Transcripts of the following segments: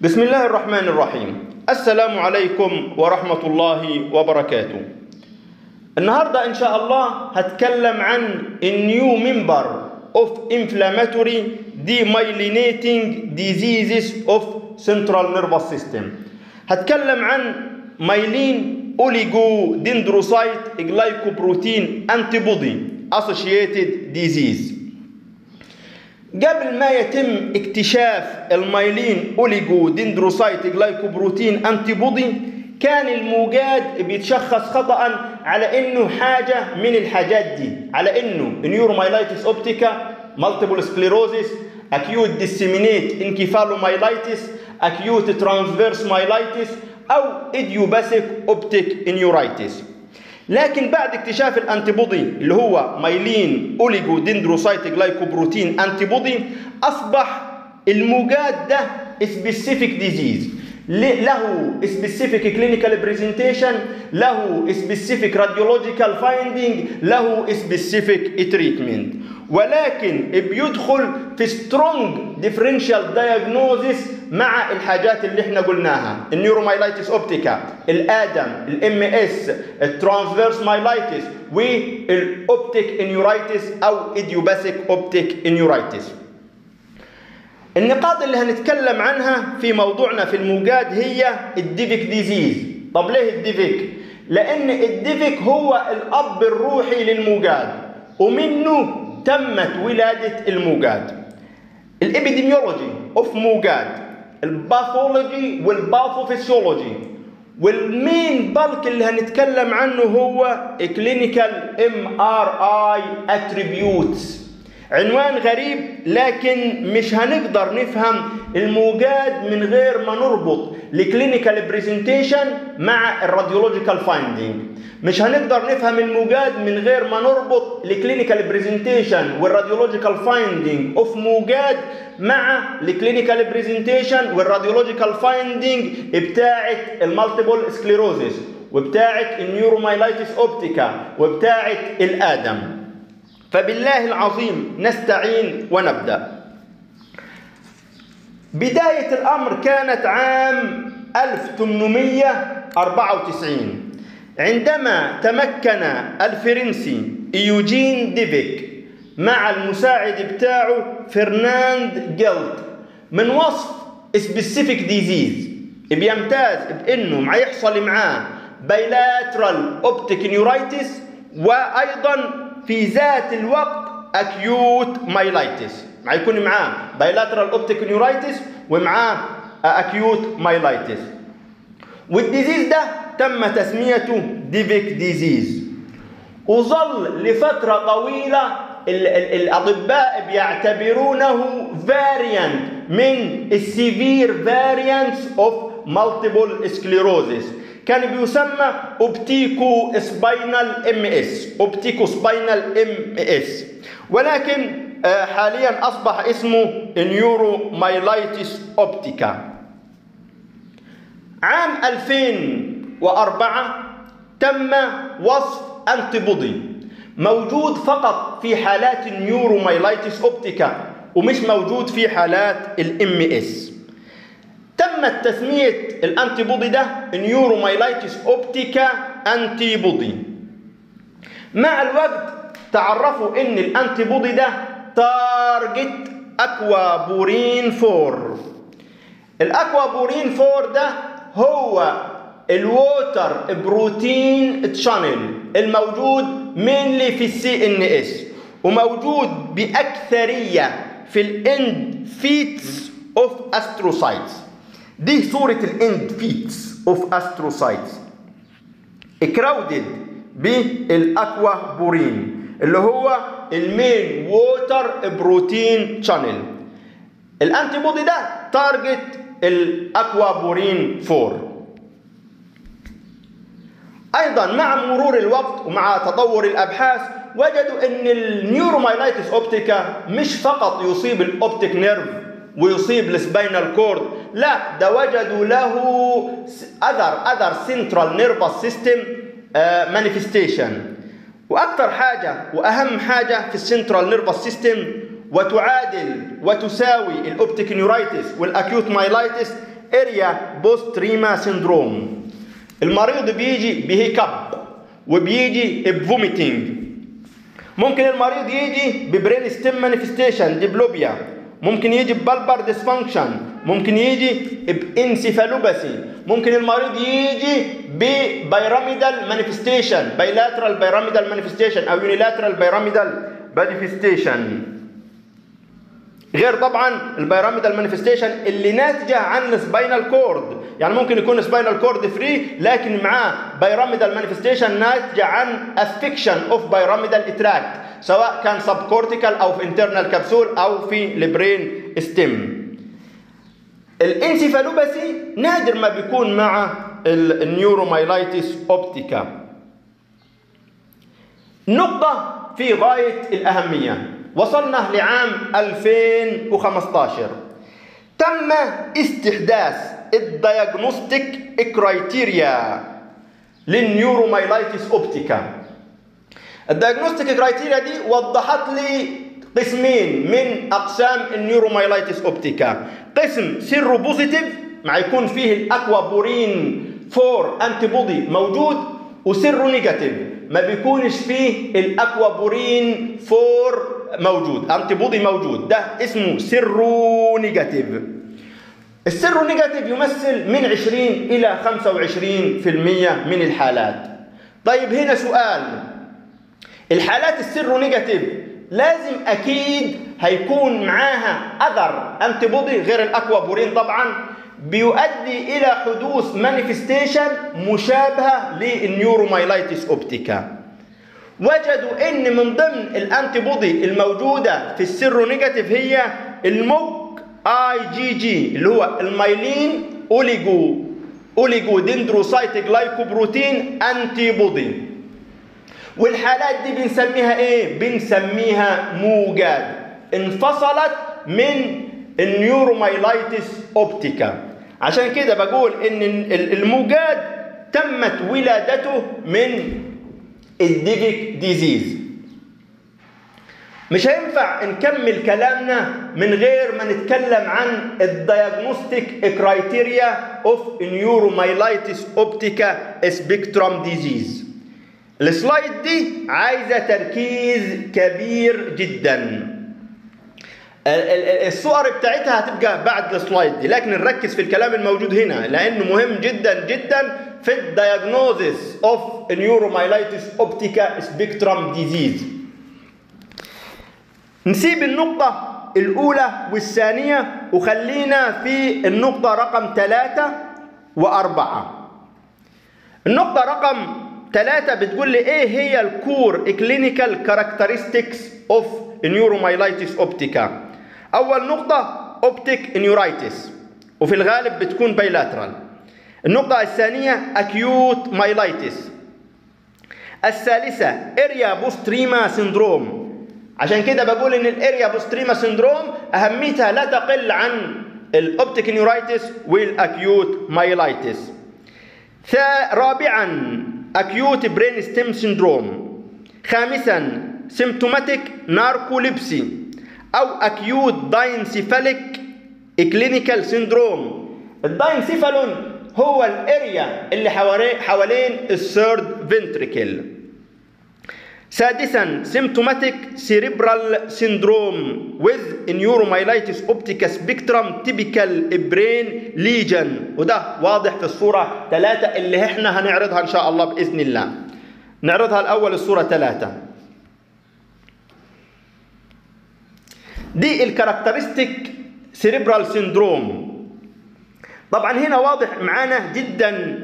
بسم الله الرحمن الرحيم السلام عليكم ورحمة الله وبركاته النهاردة إن شاء الله هتكلم عن النيو member of inflammatory demyelinating diseases of central nervous system هتكلم عن مايلين اوليجو دندروسايت جلايكوبروتين انتي بودي associated disease قبل ما يتم اكتشاف المايلين اوليجو دندروسايت جلايكوبروتين انتي بودي كان الموجاد بيتشخص خطا على انه حاجه من الحاجات دي على انه نيورومايلايتس اوبتيكا مالتيبل سكليروزيس اكيوت ديسيمينيت انكيفالومايلايتس اكيوت ترانسفيرس مايلايتس او ايديوباثيك اوبتيك انيورايتس لكن بعد اكتشاف الانتيبودي اللي هو مايلين اوليجو دندروسايت جلايكوبروتين انتيبودي اصبح الموجاد ده سبيسيفيك ديزيز له سبيسيفيك كلينيكال بريزنتيشن له سبيسيفيك راديولوجيكال فايندينج له سبيسيفيك تريتمنت ولكن بيدخل في سترونج ديفرنشال دايجنوزيس مع الحاجات اللي احنا قلناها النيورومايلايتس اوبتيكا الادم الام اس الترانسفيرس مايلايتس والاوبتيك انيورايتس او ايديوباثيك اوبتيك انيورايتس النقاط اللي هنتكلم عنها في موضوعنا في الموجاد هي الديفيك ديزيز طب ليه الديفيك لان الديفيك هو الاب الروحي للموجاد ومنه تمت ولاده الموجاد الابيديميولوجي اوف موجاد الباثولوجي والباثوفيسيولوجي والمين بالك اللي هنتكلم عنه هو كلينيكال ام ار اي اتريبيوتس عنوان غريب لكن مش هنقدر نفهم الموجاد من غير ما نربط الكلينيكال بريزنتيشن مع الراديولوجيكال فايندينج مش هنقدر نفهم الموجاد من غير ما نربط الكلينيكال بريزنتيشن والراديولوجيكال فايندينج اوف موجاد مع الكلينيكال بريزنتيشن والراديولوجيكال فايندينج بتاعه المالتيبل سكليروزيس وبتاعه النيورومايلايتس اوبتيكا وبتاعه الادم فبالله العظيم نستعين ونبدا بدايه الامر كانت عام 1894 عندما تمكن الفرنسي ايوجين ديفيك مع المساعد بتاعه فرناند جيلت من وصف سبيسيفيك ديزيز بيمتاز بانه ما يحصل معاه بايلاترال اوبتيك نيورايتس وايضا في ذات الوقت اكيوت مايلايتس ما يكون معاه بايلاترال اوبتيك نيورايتس ومعاه اكيوت مايلايتس والديزيز ده تم تسميته ديفيك ديزيز وظل لفترة طويلة ال ال الأطباء بيعتبرونه فاريانت من السيفير فاريانتس اوف مالتيبل سكليروزيس كان بيسمى اوبتيكو سباينال ام اس اوبتيكو سباينال ام اس ولكن حاليا اصبح اسمه نيورو مايلايتس اوبتيكا عام 2004 تم وصف انتي بودي موجود فقط في حالات النيورو مايلايتس اوبتيكا ومش موجود في حالات الام اس تمت تسمية الانتي بودي ده نيورومايلايتس اوبتيكا انتي بودي مع الوقت تعرفوا ان الانتي بودي ده تارجت اكوا بورين 4 الاكوا بورين 4 ده هو الووتر بروتين تشانل الموجود مينلي في السي ان اس وموجود باكثريه في الاند فيتس اوف استروسايتس دي صورة الاند فيتس اوف استروسايتس كراودد بالاكوا بورين اللي هو المين ووتر بروتين شانل الانتي بودي ده تارجت الاكوا بورين 4 ايضا مع مرور الوقت ومع تطور الابحاث وجدوا ان النيورومايلايتس اوبتيكا مش فقط يصيب الاوبتيك نيرف ويصيب السباينال كورد لا ده وجدوا له اذر اذر سنترال نيرفس سيستم مانيفستيشن واكثر حاجه واهم حاجه في السنترال نيرفس سيستم وتعادل وتساوي الاوبتيك نيورايتس والاكيوت مايلايتس اريا بوست ريما سيندروم المريض بيجي بهيكب وبيجي بفوميتنج ممكن المريض يجي ببرين ستيم مانيفستيشن ديبلوبيا ممكن يجي ببلبر ديسفانكشن ممكن يجي بانسيفالوباسي ممكن المريض يجي ببيراميدال مانيفستيشن بايلاترال بيراميدال مانيفستيشن او يونيلاترال بيراميدال مانيفستيشن غير طبعا البيراميدال مانيفستيشن اللي ناتجه عن السباينال كورد يعني ممكن يكون سباينال كورد فري لكن معاه بيراميدال مانيفستيشن ناتجه عن افكشن اوف بيراميدال اتراكت سواء كان سب كورتيكال او في انترنال كبسول او في البرين ستيم الانسيفالوباثي نادر ما بيكون مع النيورومايلايتس اوبتيكا نقطة في غاية الأهمية وصلنا لعام 2015 تم استحداث الدياجنوستيك كرايتيريا للنيورومايلايتس اوبتيكا الدياجنوستيك كرايتيريا دي وضحت لي قسمين من اقسام النيورومايلايتس اوبتيكا قسم سيرو بوزيتيف مع يكون فيه الاكوابورين فور انتي بودي موجود وسيرو نيجاتيف ما بيكونش فيه الاكوابورين فور موجود انتي بودي موجود ده اسمه سيرو نيجاتيف السيرو نيجاتيف يمثل من 20 الى 25% من الحالات طيب هنا سؤال الحالات السيرو نيجاتيف لازم اكيد هيكون معاها اذر انتي بودي غير الاكوابورين طبعا بيؤدي الى حدوث مانيفستيشن مشابهه للنيورومايلايتس اوبتيكا وجدوا ان من ضمن الانتي بودي الموجوده في السيرو نيجاتيف هي الموك اي جي جي اللي هو المايلين اوليجو اوليجو دندروسايت جلايكوبروتين انتي بودي والحالات دي بنسميها ايه بنسميها موجات انفصلت من النيورومايلايتس اوبتيكا عشان كده بقول ان الموجات تمت ولادته من الديفيك ديزيز مش هينفع نكمل كلامنا من غير ما نتكلم عن الدياجنوستيك كرايتيريا اوف نيورومايلايتس اوبتيكا سبيكتروم ديزيز السلايد دي عايزه تركيز كبير جدا الصور بتاعتها هتبقى بعد السلايد دي لكن نركز في الكلام الموجود هنا لانه مهم جدا جدا في الدياجنوزيس اوف نيورومايلايتس اوبتيكا سبيكترم ديزيز نسيب النقطة الأولى والثانية وخلينا في النقطة رقم ثلاثة وأربعة النقطة رقم ثلاثة بتقول لي إيه هي الكور كلينيكال كاركترستكس اوف نيورومايلايتس اوبتيكا أول نقطة اوبتيك نيورايتس وفي الغالب بتكون بايلاترال النقطة الثانية أكيوت مايلايتس الثالثة اريا بوستريما سندروم عشان كده بقول ان الاريا بوستريما سندروم اهميتها لا تقل عن الاوبتيك نيورايتس والاكيوت مايلايتس رابعا اكيوت برين ستيم سندروم خامسا سيمتوماتيك ناركوليبسي او اكيوت داينسيفاليك كلينيكال سندروم الداينسيفالون هو الاريا اللي حوالين الثيرد فنتريكل سادسا سيمتوماتيك سيريبرال سيندروم with neuromyelitis optica spectrum typical brain lesion وده واضح في الصورة ثلاثة اللي احنا هنعرضها ان شاء الله بإذن الله نعرضها الأول الصورة ثلاثة دي الكاركترستيك سيريبرال سيندروم طبعا هنا واضح معانا جدا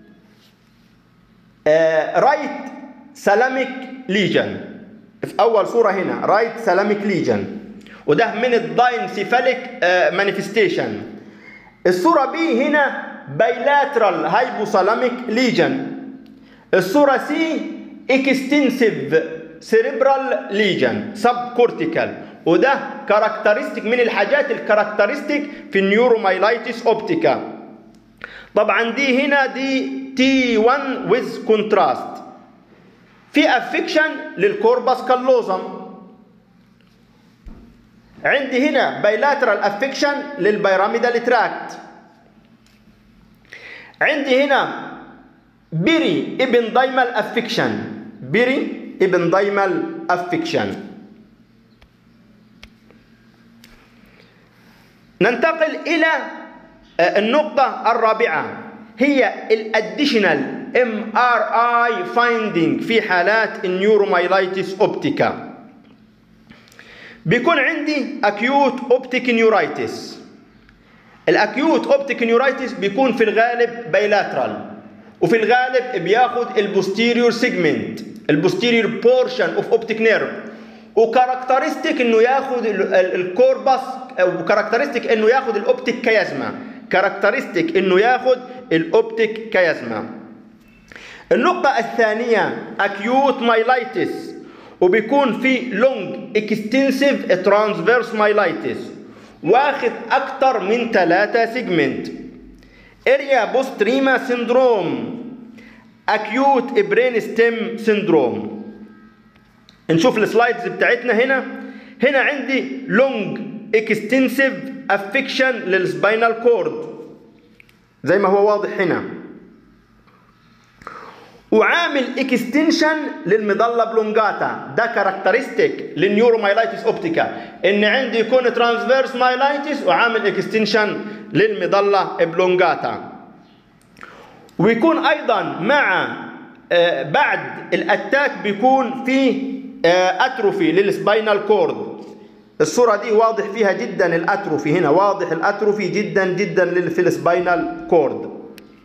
رايت سلاميك ليجن في اول صوره هنا رايت سلاميك ليجن وده من الداينسيفاليك مانيفستيشن الصوره بي هنا بايلاترال هايبوثالاميك ليجن الصوره سي اكستنسيف سيريبرال ليجن سب كورتيكال وده كاركترستيك من الحاجات الكاركترستيك في النيورومايلايتس اوبتيكا طبعا دي هنا دي تي 1 ويز كونتراست في افكشن للكوربس كاللوزم عندي هنا بايلاترال افكشن للبيراميدال تراكت عندي هنا بيري ابن دايمال افكشن بيري ابن دايمال افكشن ننتقل الى النقطة الرابعة هي الاديشنال ام ار اي فايندينج في حالات النيورومايلايتس اوبتيكا بيكون عندي اكيوت اوبتيك نيورايتس الاكيوت اوبتيك نيورايتس بيكون في الغالب بايلاترال وفي الغالب بياخد البوستيريور سيجمنت البوستيريور بورشن اوف اوبتيك نيرف وكاركترستيك انه ياخد الكوربس وكاركترستيك انه ياخد الاوبتيك كيازما كاركترستيك انه ياخد الاوبتيك كيازما النقطة الثانية اكيوت مايلايتس وبيكون في لونج اكستنسيف ترانسفيرس مايلايتس واخد اكتر من ثلاثة سيجمنت اريا بوستريما سيندروم اكيوت برين ستيم سيندروم نشوف السلايدز بتاعتنا هنا هنا عندي لونج اكستنسيف افكشن للسباينال كورد زي ما هو واضح هنا وعامل اكستنشن للمظله بلونجاتا ده كاركترستيك للنيورومايلايتس اوبتيكا ان عندي يكون ترانسفيرس مايلايتس وعامل اكستنشن للمظله بلونجاتا ويكون ايضا مع آه بعد الاتاك بيكون في آه اتروفي للسباينال كورد الصوره دي واضح فيها جدا الاتروفي هنا واضح الاتروفي جدا جدا في السباينال كورد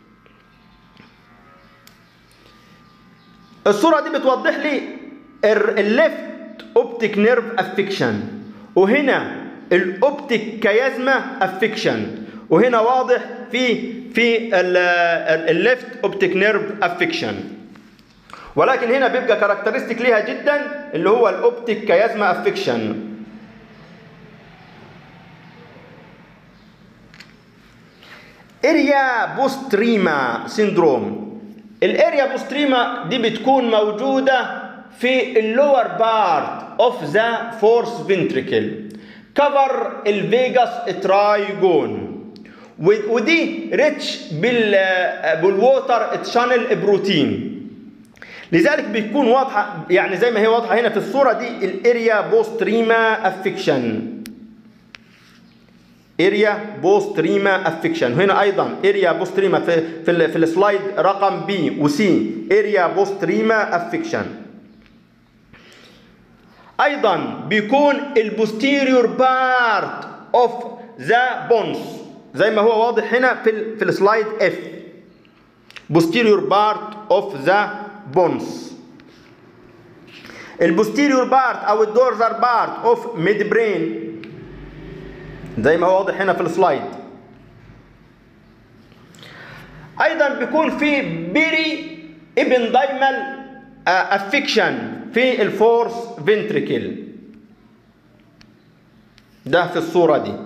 الصوره دي بتوضح لي الليفت اوبتيك نيرف افكشن وهنا الاوبتيك كيازما افكشن وهنا واضح في في الليفت اوبتيك نيرف افكشن ولكن هنا بيبقى كاركترستيك ليها جدا اللي هو الاوبتيك كيازما افكشن اريا بوستريما سيندروم الاريا بوستريما دي بتكون موجوده في اللور بارت اوف ذا فورس فنتريكل كفر الفيجاس ترايجون ودي ريتش بال بالووتر تشانل بروتين لذلك بيكون واضحه يعني زي ما هي واضحه هنا في الصوره دي الاريا بوستريما افكشن اريا بوستريما افكشن هنا ايضا اريا بوستريما في في, ال في السلايد رقم بي وسي اريا بوستريما افكشن ايضا بيكون البوستيريور بارت اوف ذا بونز زي ما هو واضح هنا في ال في السلايد اف posterior part of the bones البوستيريور بارت او الدورزر بارت اوف ميد برين زي ما هو واضح هنا في السلايد ايضا بيكون في بيري ابن دايمال افكشن في الفورس فنتريكل ده في الصورة دي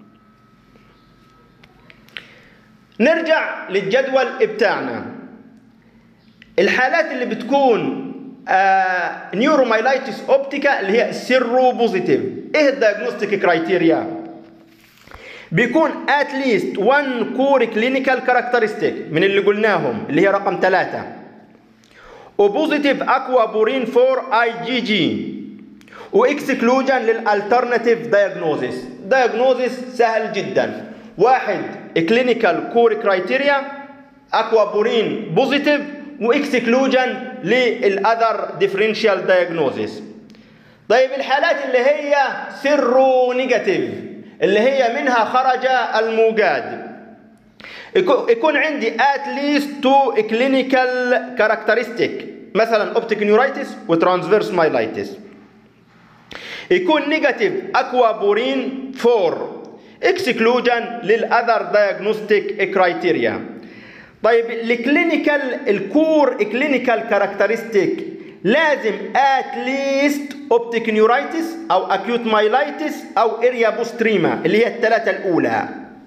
نرجع للجدول بتاعنا الحالات اللي بتكون آه نيورومايلايتس اوبتيكا اللي هي سيرو بوزيتيف ايه الدايجنوستيك كرايتيريا بيكون ات ليست 1 كور كلينيكال كاركترستيك من اللي قلناهم اللي هي رقم ثلاثة وبوزيتيف اكوا بورين 4 اي جي جي واكسكلوجن للالترناتيف دايجنوزيس دايجنوزيس سهل جدا واحد كلينيكال كور كرايتيريا اكوا بورين بوزيتيف واكسكلوجن للاذر ديفرنشال دايجنوزيس طيب الحالات اللي هي سيرو نيجاتيف اللي هي منها خرج الموجاد يكون عندي at least two clinical characteristic مثلا optic neuritis وترانسفيرس مايلايتس يكون نيجاتيف اكوا بورين 4 اكسكلوجن للاذر دايجنوستيك كرايتيريا طيب الكلينيكال الكور كلينيكال كاركترستيك لازم ات ليست اوبتيك نيورايتس او اكيوت مايلايتس او اريا بوستريما اللي هي الثلاثه الاولى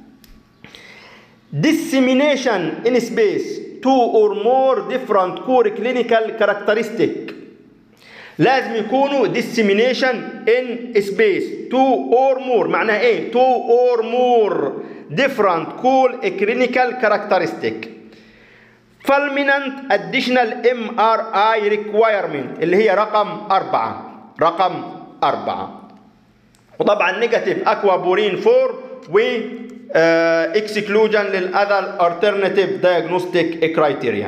dissemination in space two or more different core clinical characteristic لازم يكونوا dissemination in space two or more معناها ايه two or more different core clinical characteristic fulminant additional MRI requirement اللي هي رقم أربعة رقم أربعة وطبعا نيجاتيف اكوا بورين 4 و اكسكلوجن للاذر alternative diagnostic criteria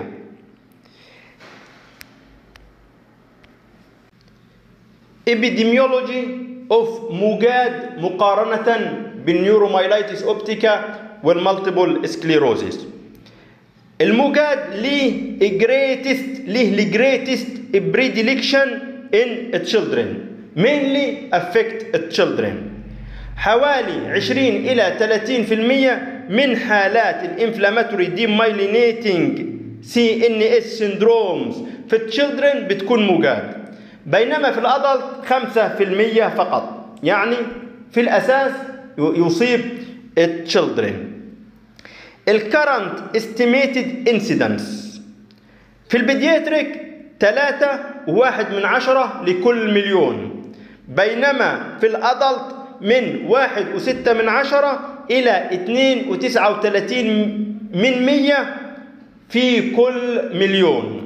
epidemiology of موجاد مقارنة بالنيورومايلايتس اوبتيكا والمالتيبل سكليروزيس الموجاد ليه greatest ليه الجريتست predilection in children mainly affect children حوالي 20 إلى 30% من حالات الانفلاماتوري ديمايلينيتنج سي ان اس syndromes في التشيلدرن بتكون موجاد بينما في الادلت 5% فقط يعني في الاساس يصيب التشيلدرن الكرنت استيميتد انسيدنس في البيدياتريك 3 وواحد من عشرة لكل مليون بينما في الأدلت من واحد وستة من عشرة إلى اتنين وتسعة وتلاتين من مية في كل مليون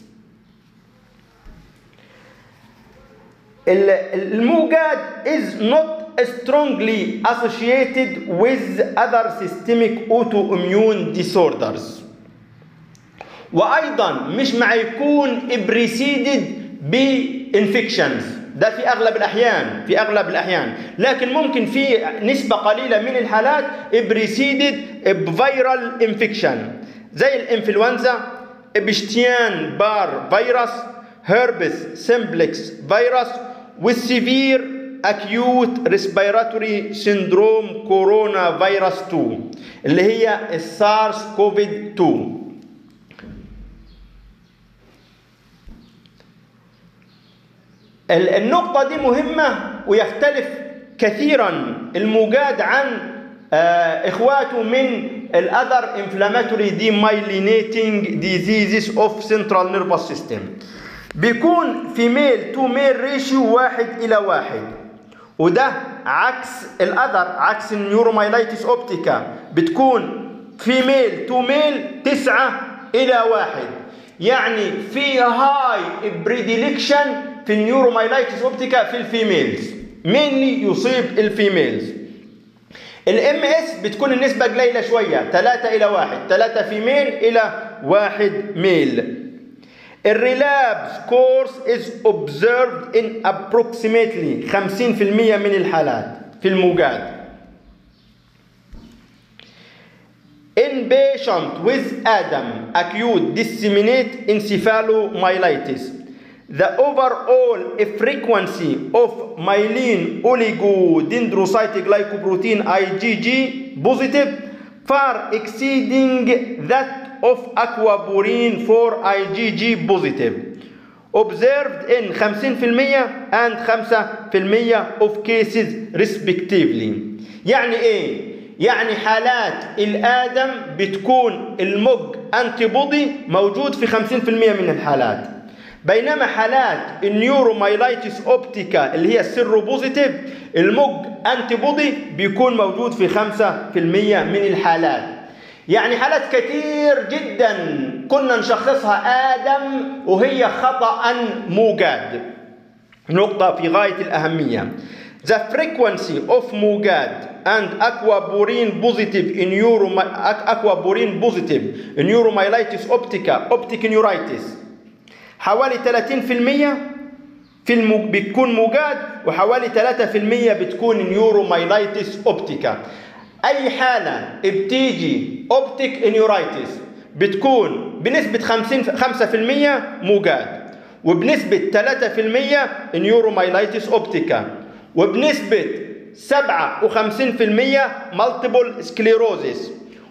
الموجاد is not strongly associated with other systemic autoimmune disorders وايضا مش مع يكون preceded بانفكشنز ده في اغلب الاحيان في اغلب الاحيان لكن ممكن في نسبه قليله من الحالات preceded بفيرال انفكشن زي الانفلونزا ابشتيان بار فيروس هربس سمبلكس فيروس والسيفير acute respiratory syndrome كورونا فيروس 2 اللي هي السارس كوفيد 2 النقطة دي مهمة ويختلف كثيرا الموجاد عن اخواته من الاذر انفلاماتوري demyelinating diseases of central nervous system بيكون في ميل تو ميل ريشيو واحد الى واحد وده عكس الاذر عكس النيورومايلايتس اوبتيكا بتكون في ميل تو ميل تسعة الى واحد يعني في هاي بريديليكشن في النيورومايلايتس اوبتيكا في الفيميلز مينلي يصيب الفيميلز الام اس بتكون النسبة قليلة شوية 3 إلى 1 3 فيميل إلى 1 ميل الريلابس كورس is observed in approximately 50% من الحالات في الموجات In patient with Adam acute disseminate encephalomyelitis the overall frequency of myelin oligodendrocyte glycoprotein IgG positive far exceeding that of aquaporin 4 IgG positive observed in 50% and 5% of cases respectively يعني ايه يعني حالات الادم بتكون المج انتي بودي موجود في 50% من الحالات بينما حالات النيورومايلايتس اوبتيكا اللي هي السيرو بوزيتيف المج انتي بودي بيكون موجود في 5% من الحالات يعني حالات كتير جدا كنا نشخصها ادم وهي خطا موجاد نقطه في غايه الاهميه The frequency of MUGAD and aquaporin positive in neuro aquaporin positive in neuromyelitis optica optic neuritis حوالي 30% في المو... بتكون موجاد وحوالي 3% بتكون نيورومايلايتس اوبتيكا اي حاله بتيجي اوبتيك نيورايتس بتكون بنسبه 50 5% موجاد وبنسبه 3% نيورومايلايتس اوبتيكا وبنسبه 57% مالتيبل سكليروزيس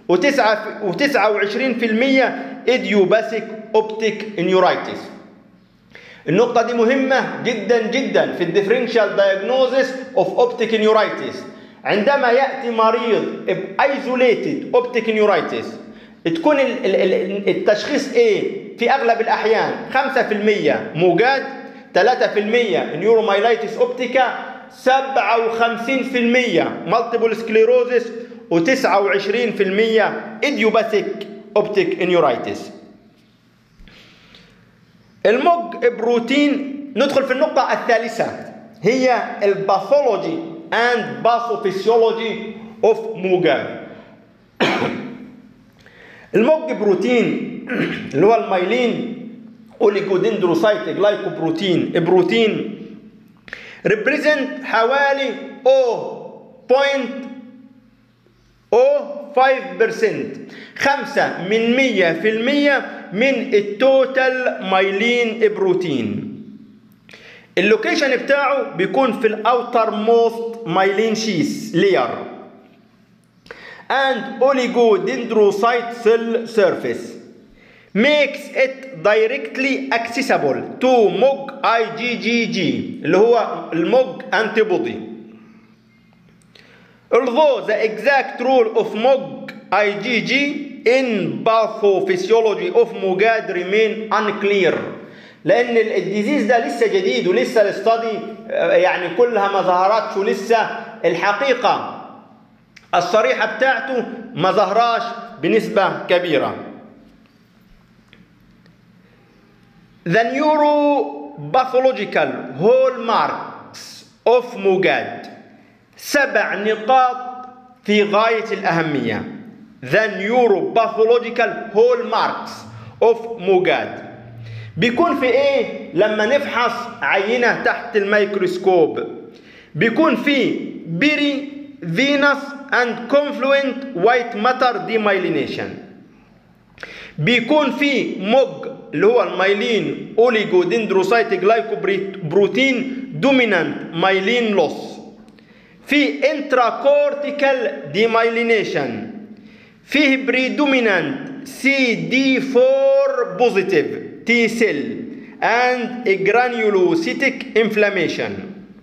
و29% ايديوباثيك اوبتيك نيورايتس النقطة دي مهمة جدا جدا في الديفرنشال دايجنوزيس اوف اوبتيك نيورايتس عندما ياتي مريض بايزوليتد اوبتيك نيورايتس تكون التشخيص ايه في اغلب الاحيان 5% موجاد 3% نيورومايلايتس اوبتيكا 57% مالتيبل سكليروزيس و29% ايديوباثيك اوبتيك نيورايتس الموج بروتين ندخل في النقطة الثالثة هي الباثولوجي and pathophysiology of موجاد الموج بروتين اللي هو المايلين اوليجودندروسايت جلايكوبروتين بروتين ريبريزنت حوالي 0.05% خمسة من مية في المية من التوتال مايلين بروتين اللوكيشن بتاعه بيكون في الاوتر موست مايلين شيس لير and oligodendrocyte cell surface makes it directly accessible to MOG IgGG اللي هو الموج antibody although the exact role of MOG IgG in pathophysiology of MOGAD remain unclear لان الديزيز ده لسه جديد ولسه الاستادي يعني كلها ما ظهرتش ولسه الحقيقه الصريحه بتاعته ما ظهراش بنسبه كبيره The neuropathological hallmarks of MUGAD سبع نقاط في غاية الأهمية The neuropathological hallmarks of MUGAD بيكون في ايه لما نفحص عينة تحت الميكروسكوب بيكون في بيري فينس اند كونفلوينت وايت ماتر ديمايلينيشن بيكون في موج اللي هو المايلين اوليجودندروسايت جلايكوبروتين دومينانت مايلين لوس في انتراكورتيكال ديمايلينيشن فيه بريدومينانت سي دي 4 بوزيتيف T cell and a granulocytic inflammation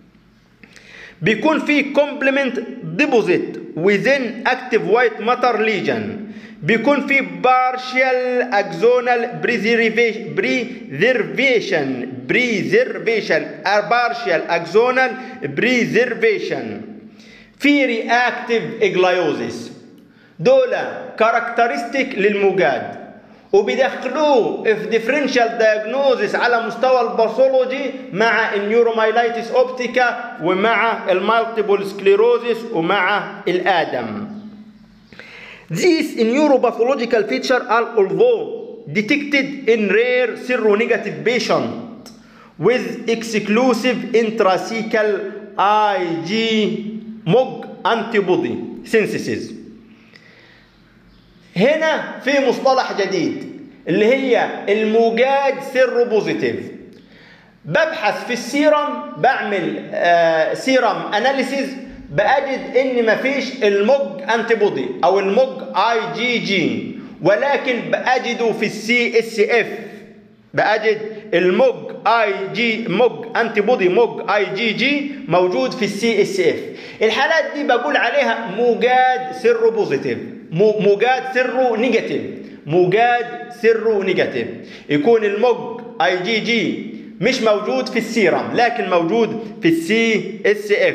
بيكون في complement deposit within active white matter lesion بيكون في partial axonal preservation preservation preservation partial axonal preservation في reactive gliosis دول كاركترستيك للموجاد وبيدخلوه في ديفرنشال دايجنوزيس على مستوى الباثولوجي مع النيورومايلايتس اوبتيكا ومع المالتيبل سكليروزيس ومع الادم These neuropathological features are although detected in rare seronegative patient with exclusive intracecal Ig MOG antibody synthesis هنا في مصطلح جديد اللي هي الموجاد سيرو بوزيتيف ببحث في السيرم بعمل آه سيرم اناليسيز باجد ان مفيش الموج انتي بودي او الموج اي جي جي ولكن باجده في السي اس اف باجد الموج اي جي موج انتي بودي موج اي جي جي موجود في السي اس اف الحالات دي بقول عليها موجاد سيرو بوزيتيف موجاد سره نيجاتيف موجاد سره نيجاتيف يكون الموج اي جي جي مش موجود في السيرم لكن موجود في السي اس اف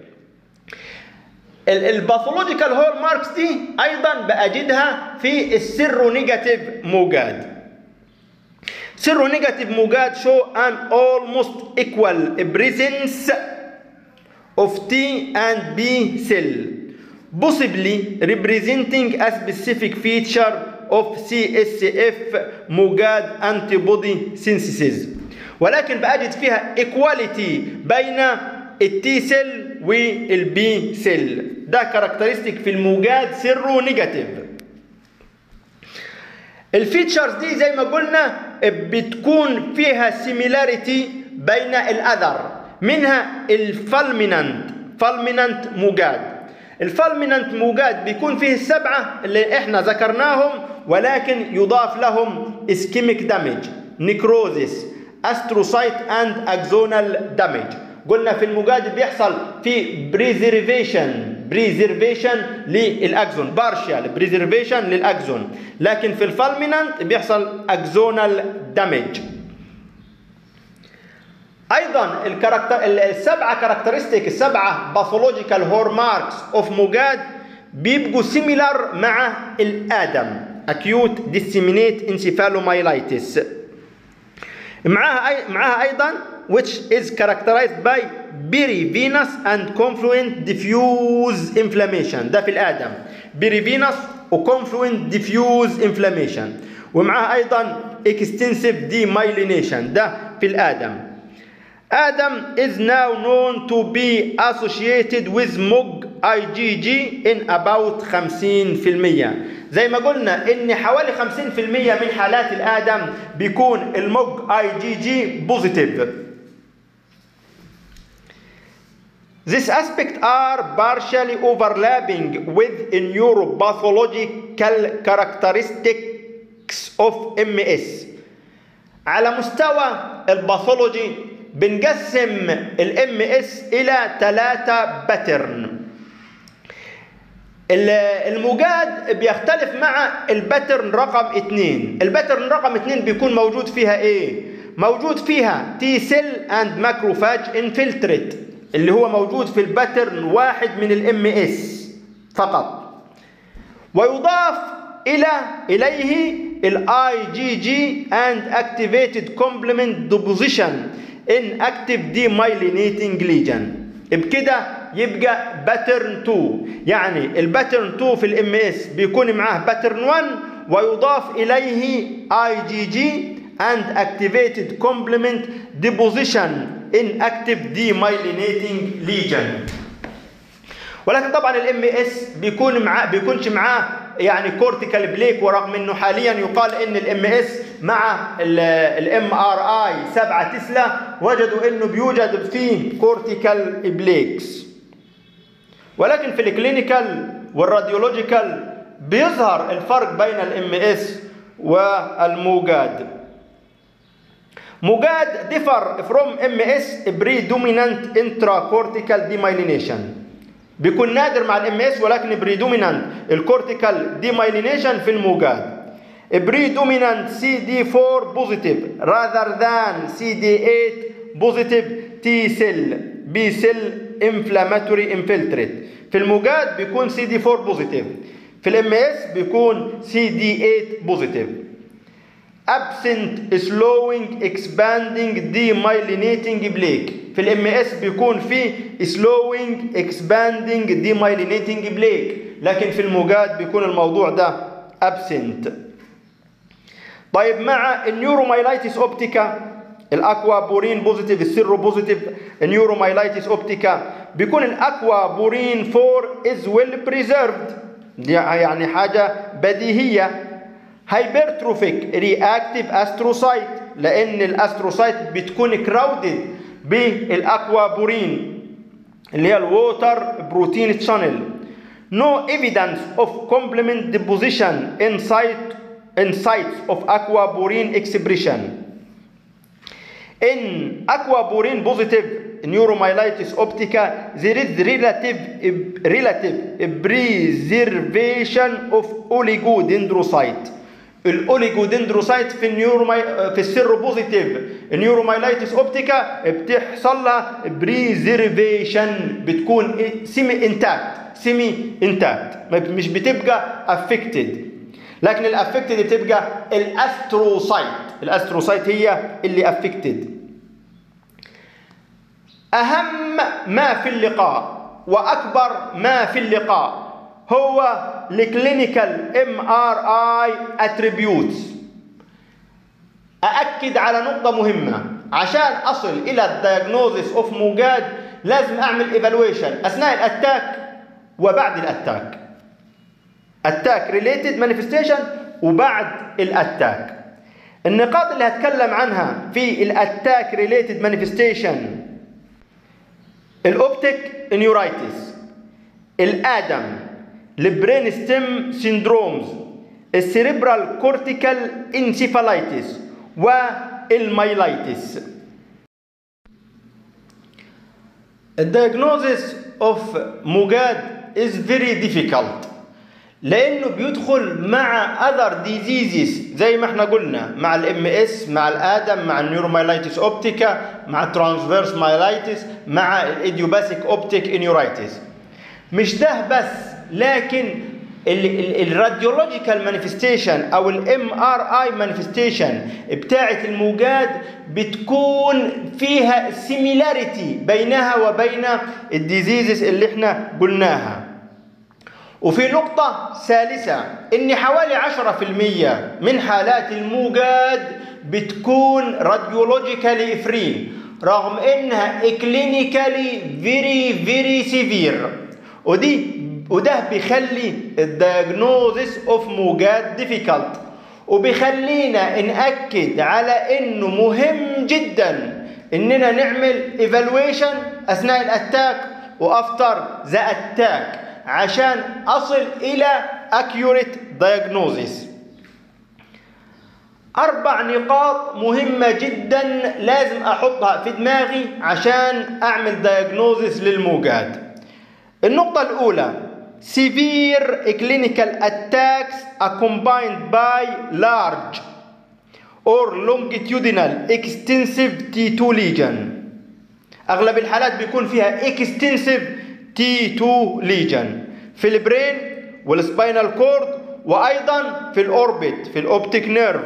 الباثولوجيكال هول ماركس دي ايضا باجدها في السيرو نيجاتيف موجاد سيرو نيجاتيف موجاد شو ان almost equal presence of T and B cell possibly representing a specific feature of CSF موجاد antibody synthesis ولكن بأجد فيها equality بين التي سيل والبي سيل ده كاركترستيك في الموجاد سيرو نيجاتيف الفيتشرز دي زي ما قلنا بتكون فيها سيميلاريتي بين الاذر منها الفالمينانت فالمينانت موجاد الفالمينانت موجاد بيكون فيه السبعة اللي احنا ذكرناهم ولكن يضاف لهم اسكيميك دامج نيكروزيس استروسايت اند اكزونال دامج قلنا في المجاد بيحصل في بريزرفيشن بريزرفيشن للاكزون بارشال بريزرفيشن للاكزون لكن في الفالمينانت بيحصل اكزونال دامج ايضا الكاركتر السبعه كاركترستيك السبعه باثولوجيكال هورماركس اوف موجاد بيبقوا سيميلار مع الادم acute disseminate encephalomyelitis معاها أي معاها أيضا which is characterized by perivenous and confluent diffuse inflammation ده في الآدم perivenous و confluent diffuse inflammation ومعاها أيضا extensive demyelination ده في الآدم Adam is now known to be associated with MOG IgG in about 50% زي ما قلنا ان حوالي 50% من حالات الادم بيكون الموج اي جي جي بوزيتيف This aspect are partially overlapping with neuropathological characteristics of MS. على مستوى الباثولوجي بنقسم الام اس الى ثلاثة باترن الموجاد بيختلف مع الباترن رقم اثنين الباترن رقم اثنين بيكون موجود فيها ايه موجود فيها تي سيل اند ماكروفاج انفلتريت اللي هو موجود في الباترن واحد من الام اس فقط ويضاف الى اليه الاي جي جي اند اكتيفيتد كومبلمنت ديبوزيشن ان اكتيف ديمايلينيتنج ليجن بكده يبقى باترن 2 يعني الباترن 2 في الام اس بيكون معاه باترن 1 ويضاف اليه اي جي جي and activated complement deposition in active demyelinating lesion ولكن طبعا الام اس بيكون معاه بيكونش معاه يعني كورتيكال بليك ورغم انه حاليا يقال ان الام اس مع الام ار اي 7 تسلا وجدوا انه بيوجد فيه كورتيكال بليكس ولكن في الكلينيكال والراديولوجيكال بيظهر الفرق بين الام اس والموجاد موجاد differ from MS predominant intracortical demyelination بيكون نادر مع الام اس ولكن بريدومينانت الكورتيكال ديمايلينيشن في الموجاد بريدومينانت سي دي 4 بوزيتيف rather than سي دي 8 بوزيتيف تي سيل بي سيل انفلاماتوري انفلتريت في الموجاد بيكون سي دي 4 بوزيتيف في الام اس بيكون سي دي 8 بوزيتيف absent slowing expanding demyelinating plaque في الام اس بيكون في slowing expanding demyelinating plaque لكن في الموجات بيكون الموضوع ده absent طيب مع النيورومايلايتس اوبتيكا الاكوا بورين بوزيتيف السيرو بوزيتيف النيورومايلايتس اوبتيكا بيكون الاكوا بورين 4 از ويل بريزيرفد دي يعني حاجه بديهيه هايبرتروفيك رياكتيف استروسايت لان الاستروسايت بتكون كراودد بالاكوابورين اللي هي الووتر بروتين تشانل no evidence of complement deposition in site in sites of aquaporine expression in aquaporine positive neuromyelitis optica there is relative relative preservation of oligodendrocyte الاوليجودندروسايت في النيوروماي في السيروبوزيتيف النيورومايلايتس اوبتيكا بتحصل لها بريزرفيشن بتكون سيمي انتاكت سيمي انتاكت مش بتبقى افكتد لكن الافكتد بتبقى الاستروسايت الاستروسايت هي اللي افكتد اهم ما في اللقاء واكبر ما في اللقاء هو الكلينيكال ام ار اي اتريبيوتس ااكد على نقطه مهمه عشان اصل الى الدياجنوزيس اوف موجاد لازم اعمل ايفالويشن اثناء الاتاك وبعد الاتاك اتاك ريليتد مانيفستيشن وبعد الاتاك النقاط اللي هتكلم عنها في الاتاك ريليتد مانيفستيشن الاوبتيك نيورايتس الادم البرين ستيم سيندرومز السيريبرال كورتيكال انسيفالايتس والمايلايتس الدياجنوزيس اوف موجاد is very difficult لانه بيدخل مع other diseases زي ما احنا قلنا مع الام اس مع الادم مع النيورومايلايتس اوبتيكا مع الترانسفيرس مايلايتس مع الايديوباثيك اوبتيك انيورايتس مش ده بس لكن الراديولوجيكال مانيفستيشن او الام ار اي مانيفستيشن بتاعه الموجات بتكون فيها سيميلاريتي بينها وبين الديزيزز اللي احنا قلناها وفي نقطة ثالثة إن حوالي 10% من حالات الموجاد بتكون راديولوجيكالي فري رغم إنها كلينيكالي فيري فيري سيفير ودي وده بيخلي الدياجنوزس اوف موجات ديفيكالت وبيخلينا نأكد على انه مهم جدا اننا نعمل ايفالويشن اثناء الاتاك وافتر ذا اتاك عشان اصل الى accurate diagnosis اربع نقاط مهمة جدا لازم احطها في دماغي عشان اعمل diagnosis للموجات النقطة الاولى severe clinical attacks accompanied by large or longitudinal extensive T2 lesion اغلب الحالات بيكون فيها extensive T2 lesion في البرين والسباينال كورد وايضا في الاوربت في الاوبتيك نيرف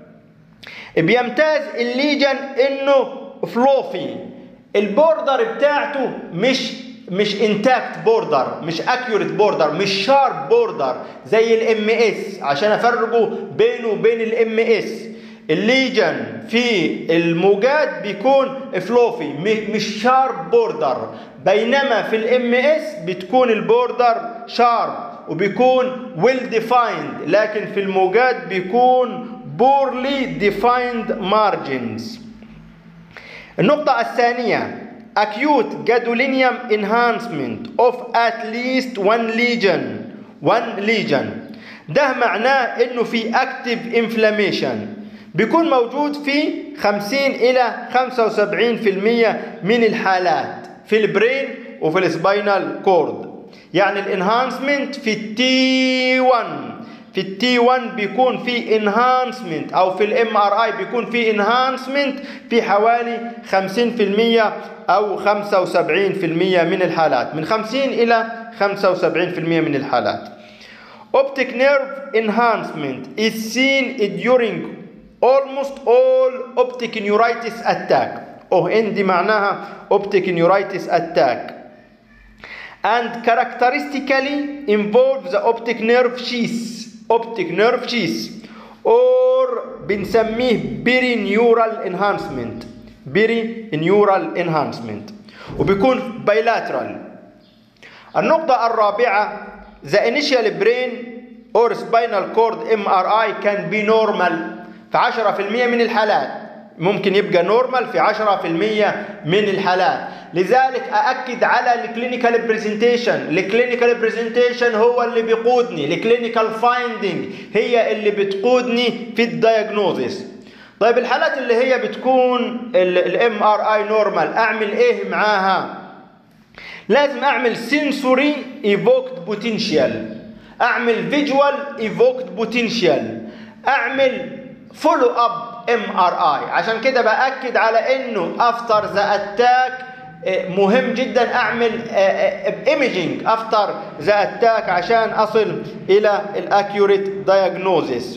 بيمتاز الليجن انه فلوفي البوردر بتاعته مش مش انتاكت بوردر مش اكيوريت بوردر مش شارب بوردر زي الام اس عشان افرقه بينه وبين الام اس الليجن في الموجات بيكون فلوفي مش شارب بوردر بينما في الام اس بتكون البوردر شارب وبيكون ويل ديفايند لكن في الموجات بيكون بورلي ديفايند مارجنز النقطة الثانية acute gadolinium enhancement of at least one lesion one lesion ده معناه انه في active inflammation بيكون موجود في 50 الى 75% من الحالات في البرين وفي السباينال كورد يعني الانهانسمنت في التي 1 في التي 1 بيكون في انهانسمنت او في الام ار اي بيكون في انهانسمنت في حوالي 50% او 75% من الحالات من 50 الى 75% من الحالات optic nerve enhancement is seen during almost all optic neuritis attack او ان دي معناها optic neuritis attack and characteristically involve the optic nerve sheath optic nerve sheath or بنسميه perineural enhancement perineural enhancement وبيكون bilateral النقطة الرابعة the initial brain or spinal cord MRI can be normal في 10% من الحالات ممكن يبقى نورمال في 10% من الحالات لذلك أأكد على الكلينيكال برزنتيشن الكلينيكال برزنتيشن هو اللي بيقودني الكلينيكال فايندينج هي اللي بتقودني في الدايجنوزيس طيب الحالات اللي هي بتكون الام ار اي نورمال اعمل ايه معاها لازم اعمل سنسوري ايفوكد بوتنشال اعمل فيجوال ايفوكد بوتنشال اعمل فولو اب ام ار اي عشان كده باكد على انه افتر ذا اتاك مهم جدا اعمل ايميجينج افتر ذا اتاك عشان اصل الى الاكيوريت دايجنوزيس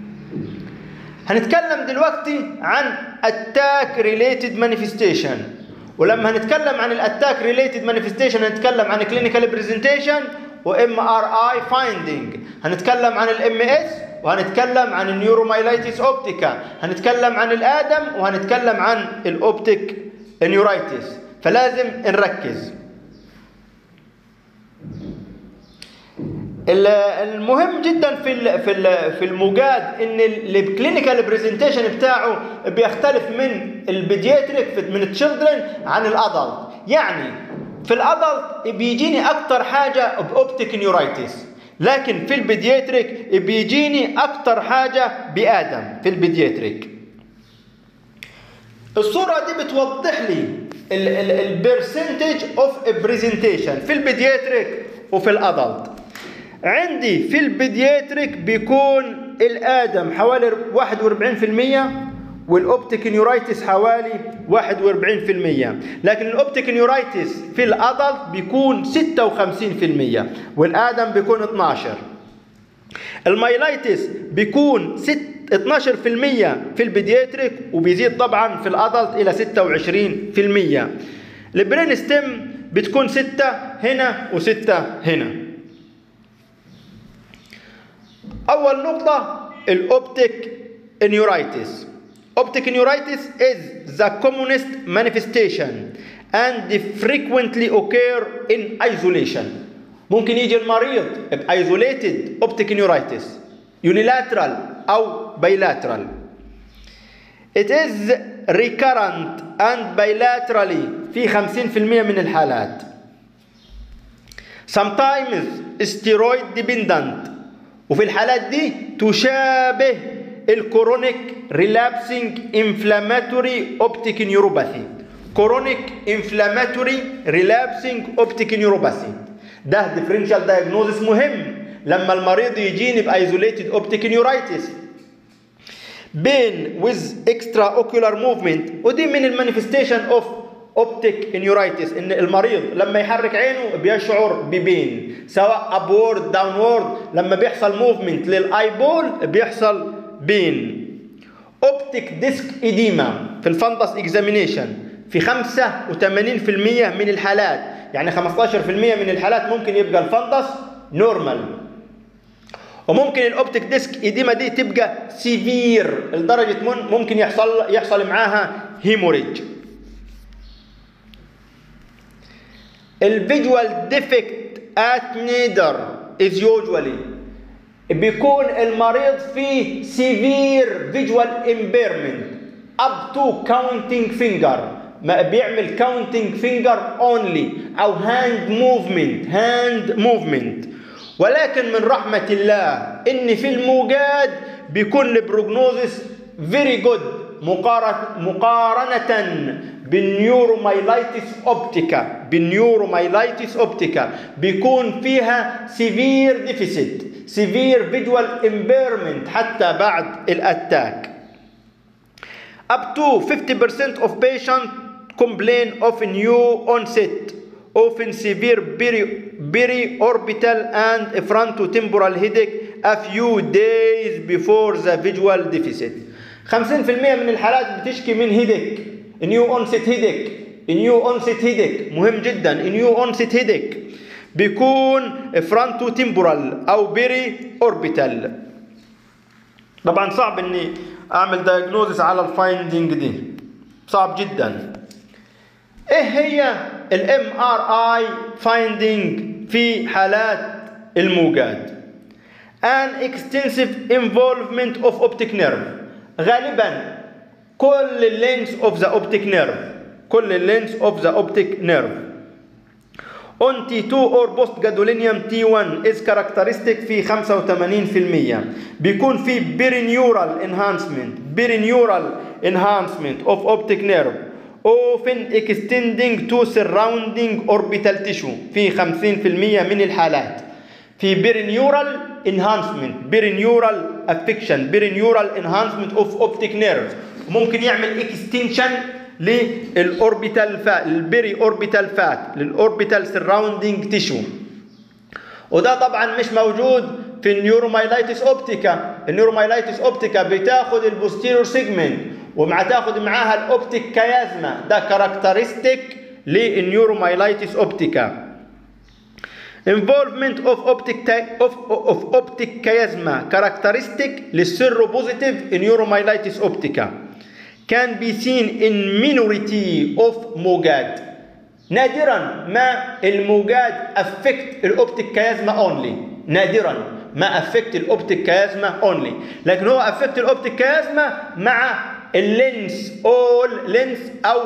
هنتكلم دلوقتي عن اتاك ريليتد مانيفستيشن ولما هنتكلم عن الاتاك ريليتد مانيفستيشن هنتكلم عن كلينيكال برزنتيشن وام ار اي فايندينج هنتكلم عن الام اس وهنتكلم عن النيورومايلايتس اوبتيكا هنتكلم عن الادم وهنتكلم عن الاوبتيك نيورايتس فلازم نركز المهم جدا في في في الموجاد ان الكلينيكال برزنتيشن بتاعه بيختلف من البيدياتريك من التشيلدرن عن الادلت يعني في الادلت بيجيني اكتر حاجه باوبتيك نيورايتس لكن في البيدياتريك بيجيني اكتر حاجه بادم في البيدياتريك الصوره دي بتوضح لي البرسنتج اوف برزنتيشن في البيدياتريك وفي الادلت عندي في البيدياتريك بيكون الادم حوالي 41% والاوبتيك نيورايتس حوالي 41% لكن الاوبتيك نيورايتس في الادلت بيكون 56% والادم بيكون 12 المايلايتس بيكون 6 12% في البيدياتريك وبيزيد طبعا في الادلت الى 26% البرين ستيم بتكون 6 هنا و6 هنا اول نقطه الاوبتيك نيورايتس Optic neuritis is the commonest manifestation and frequently occur in isolation. ممكن يجي المريض isolated optic neuritis unilateral أو bilateral. It is recurrent and bilaterally في 50% من الحالات. Sometimes steroid dependent وفي الحالات دي تشابه الكورونيك ريلابسنج انفلاماتوري اوبتيك نيوروباثي كورونيك انفلاماتوري ريلابسنج اوبتيك نيوروباثي ده ديفرنشال دايجنوزس مهم لما المريض يجيني بايزوليتد اوبتيك نيورايتس بين ويز اكسترا اوكيولار موفمنت ودي من المانيفستيشن اوف اوبتيك نيورايتس ان المريض لما يحرك عينه بيشعر ببين سواء ابورد داونورد لما بيحصل موفمنت للاي بول بيحصل بين اوبتيك ديسك ايديما في الفندس اكزامينيشن في 85% من الحالات يعني 15% من الحالات ممكن يبقى الفندس نورمال وممكن الاوبتيك ديسك ايديما دي تبقى سيفير لدرجه ممكن يحصل يحصل معاها هيموريج الفيجوال ديفكت ات نيدر از يوجوالي بيكون المريض فيه سيفير فيجوال امبيرمنت اب تو كاونتينج فينجر ما بيعمل كاونتينج فينجر اونلي او هاند موفمنت هاند موفمنت ولكن من رحمة الله ان في الموجاد بيكون البروجنوزس فيري جود مقارنة بالنيورومايلايتس اوبتيكا بالنيورومايلايتس اوبتيكا بيكون فيها سيفير ديفيسيت سيفير فيجوال امبيرمنت حتى بعد الاتاك up to 50% of patients complain of new onset often severe peri periorbital and frontotemporal headache a few days before the visual deficit 50% من الحالات بتشكي من هيدك نيو اونست هيدك نيو اونست هيدك مهم جدا نيو اونست هيدك بيكون فرونتو تمبورال او بيري اوربيتال طبعا صعب اني اعمل دايجنوزس على الفايندينج دي صعب جدا ايه هي الام ار اي فايندينج في حالات الموجاد an extensive involvement of optic nerve غالبا كل اللينس اوف ذا اوبتيك نيرف كل اللينس اوف ذا اوبتيك نيرف on T2 or post gadolinium T1 is characteristic في 85% بيكون في perineural enhancement perineural enhancement of optic nerve often extending to surrounding orbital tissue في 50% من الحالات في perineural enhancement perineural affection perineural enhancement of optic nerve ممكن يعمل extension للاوربيتال فات البيري اوربيتال فات للاوربيتال سراوندينج تيشو وده طبعا مش موجود في النيورومايلايتس اوبتيكا النيورومايلايتس اوبتيكا بتاخد البوستيريور سيجمنت ومع تاخد معاها الاوبتيك كيازما ده كاركترستيك للنيورومايلايتس اوبتيكا involvement of optic of, of optic chiasma characteristic للسيروبوزيتيف neuromyelitis optica can be seen in minority of موجاد نادرا ما الموجاد affect الاوبتيك كيازما only نادرا ما affect الاوبتيك كيازما only لكن هو affect الاوبتيك كيازما مع اللينس all لينس او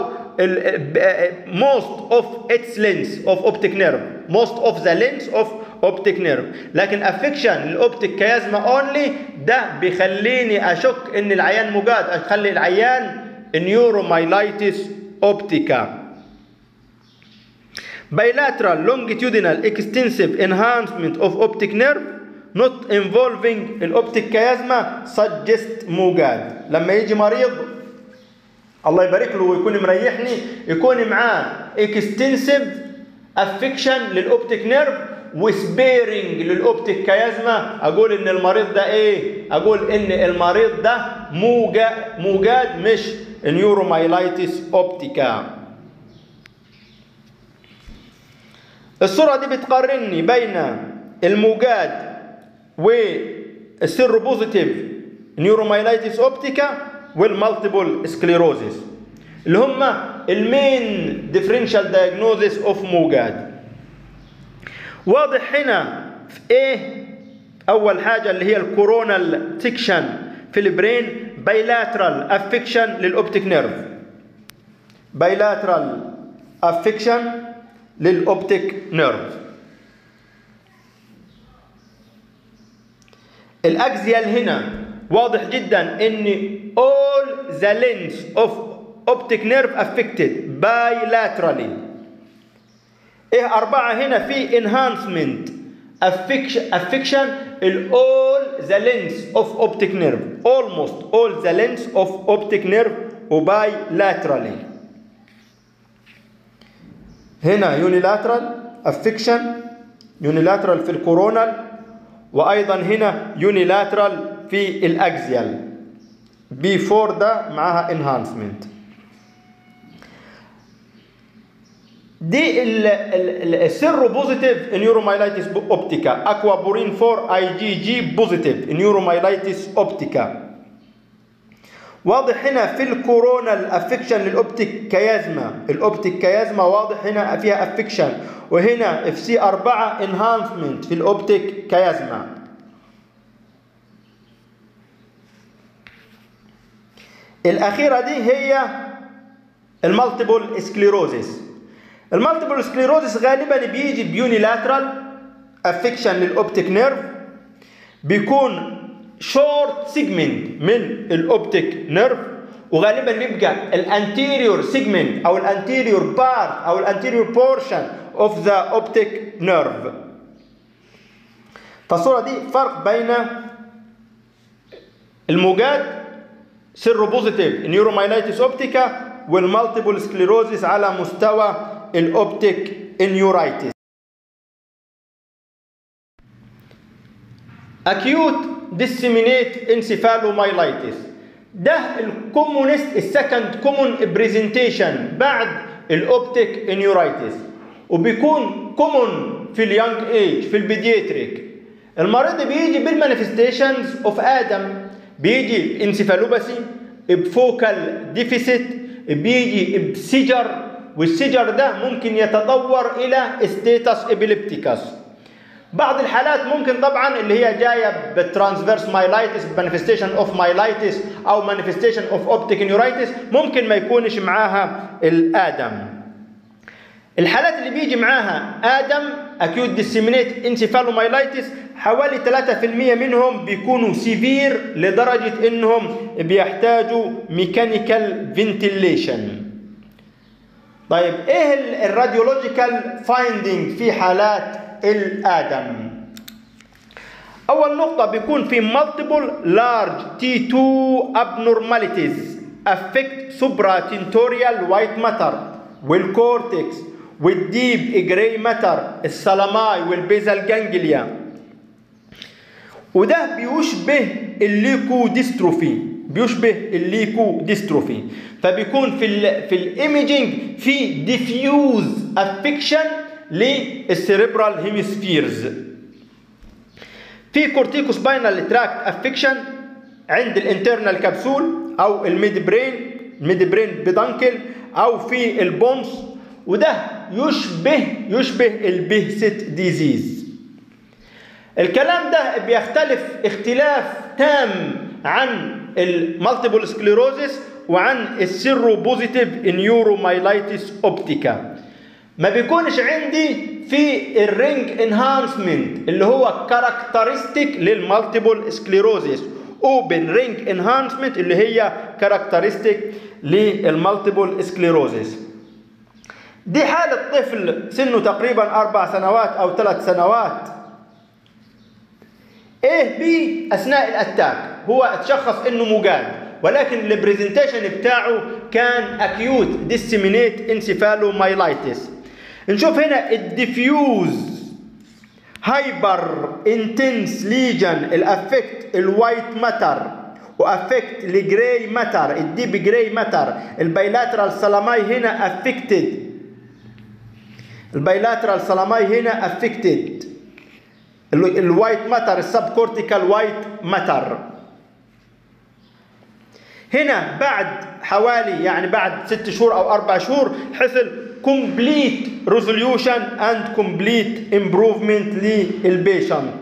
most of its lens of optic nerve most of the lens of optic nerve لكن affection للاوبتيك كيازما only ده بيخليني اشك ان العيان مجاد اخلي العيان نيورومايلايتس اوبتيكا bilateral longitudinal extensive enhancement of optic nerve not involving الاوبتيك كيازما suggest موجاد لما يجي مريض الله يبارك له ويكون مريحني يكون معاه extensive affection للاوبتيك نيرف وسبيرنج للاوبتيك كيازما اقول ان المريض ده ايه اقول ان المريض ده موجا موجاد مش نيورومايلايتس اوبتيكا الصورة دي بتقارني بين الموجاد والسيروبوزيتيف نيورومايلايتس اوبتيكا والمالتيبل سكليروزيس اللي هم المين ديفرنشال دايجنوزيس اوف موجاد واضح هنا في ايه اول حاجه اللي هي الكورونال سيكشن في البرين بايلاترال افكشن للاوبتيك نيرف بايلاترال افكشن للاوبتيك نيرف الاكزيال هنا واضح جدا ان all the length of optic nerve affected bilaterally ايه اربعة هنا في enhancement affection affection ال all the length of optic nerve almost all the length of optic nerve وbilaterally هنا unilateral affection unilateral في الكورونال وايضا هنا unilateral في الاكزيال بي 4 ده معاها انهانسمنت دي السيرو بوزيتيف نيورومايلايتس اوبتيكا اكوابورين 4 اي جي جي بوزيتيف نيورومايلايتس اوبتيكا واضح هنا في الكورونال افكشن للاوبتيك كيازما الاوبتيك كيازما واضح هنا فيها افكشن وهنا اف سي 4 انهانسمنت في الاوبتيك كيازما الأخيرة دي هي المالتيبل سكليروزيس المالتيبل سكليروزيس غالبا بيجي بيونيلاترال افكشن للاوبتيك نيرف بيكون شورت سيجمنت من الاوبتيك نيرف وغالبا بيبقى الانتيريور سيجمنت او الانتيريور بارت او الانتيريور بورشن اوف ذا اوبتيك نيرف فالصورة دي فرق بين الموجات سيروبوزيتيف نيورومايلايتس اوبتيكا والمالتيبل سكليروزيس على مستوى الاوبتيك انيورايتس acute disseminate encephalomyelitis ده الكومونست السكند كومون بريزنتيشن بعد الاوبتيك انيورايتس وبيكون كومون في اليونج ايج في البيدياتريك المريض بيجي بالمانيفستيشنز اوف ادم بيجي انسيفالوباسي بفوكال ديفيسيت بيجي بسجر والسجر ده ممكن يتطور الى ستيتس ابيليبتيكس بعض الحالات ممكن طبعا اللي هي جايه بالترانسفيرس مايلايتس مانيفستيشن اوف مايلايتس او مانيفستيشن اوف اوبتيك نيورايتس ممكن ما يكونش معاها الادم الحالات اللي بيجي معاها ادم اكيوت ديسيمينيت انسيفالومايلايتس حوالي 3% منهم بيكونوا سيفير لدرجه انهم بيحتاجوا ميكانيكال فنتيليشن طيب ايه الراديولوجيكال فايندينج في حالات الادم اول نقطه بيكون في multiple large T2 abnormalities affect supratentorial white matter والكورتكس والديب جراي ماتر السلاماي والبيزال جانجليا وده بيشبه الليكو ديستروفي بيشبه الليكو ديستروفي فبيكون في ال في الايميجنج في ديفيوز افكشن للسيريبرال هيمسفيرز في كورتيكو سباينال تراكت افكشن عند الانترنال كبسول او الميد برين الميد برين بدانكل او في البونز وده يشبه يشبه البهست ديزيز الكلام ده بيختلف اختلاف تام عن المالتيبل سكليروزيس وعن السيرو بوزيتيف نيورومايلايتس اوبتيكا ما بيكونش عندي في الرينج انهانسمنت اللي هو كاركترستيك للمالتيبل سكليروزيس اوبن رينج انهانسمنت اللي هي كاركترستيك للمالتيبل سكليروزيس دي حالة طفل سنه تقريبا أربع سنوات أو ثلاث سنوات ايه بي اثناء الاتاك هو اتشخص انه مجاد ولكن البرزنتيشن بتاعه كان اكيوت ديسيمينيت انسيفالومايلايتس نشوف هنا الديفيوز هايبر انتنس ليجن الافكت الوايت ماتر وافكت الجراي ماتر الديب جراي ماتر البايلاترال سلاماي هنا افكتد البايلاترال سلاماي هنا افكتد الوايت ماتر السب كورتيكال وايت ماتر هنا بعد حوالي يعني بعد ست شهور او اربع شهور حصل complete resolution and complete improvement للبيشنت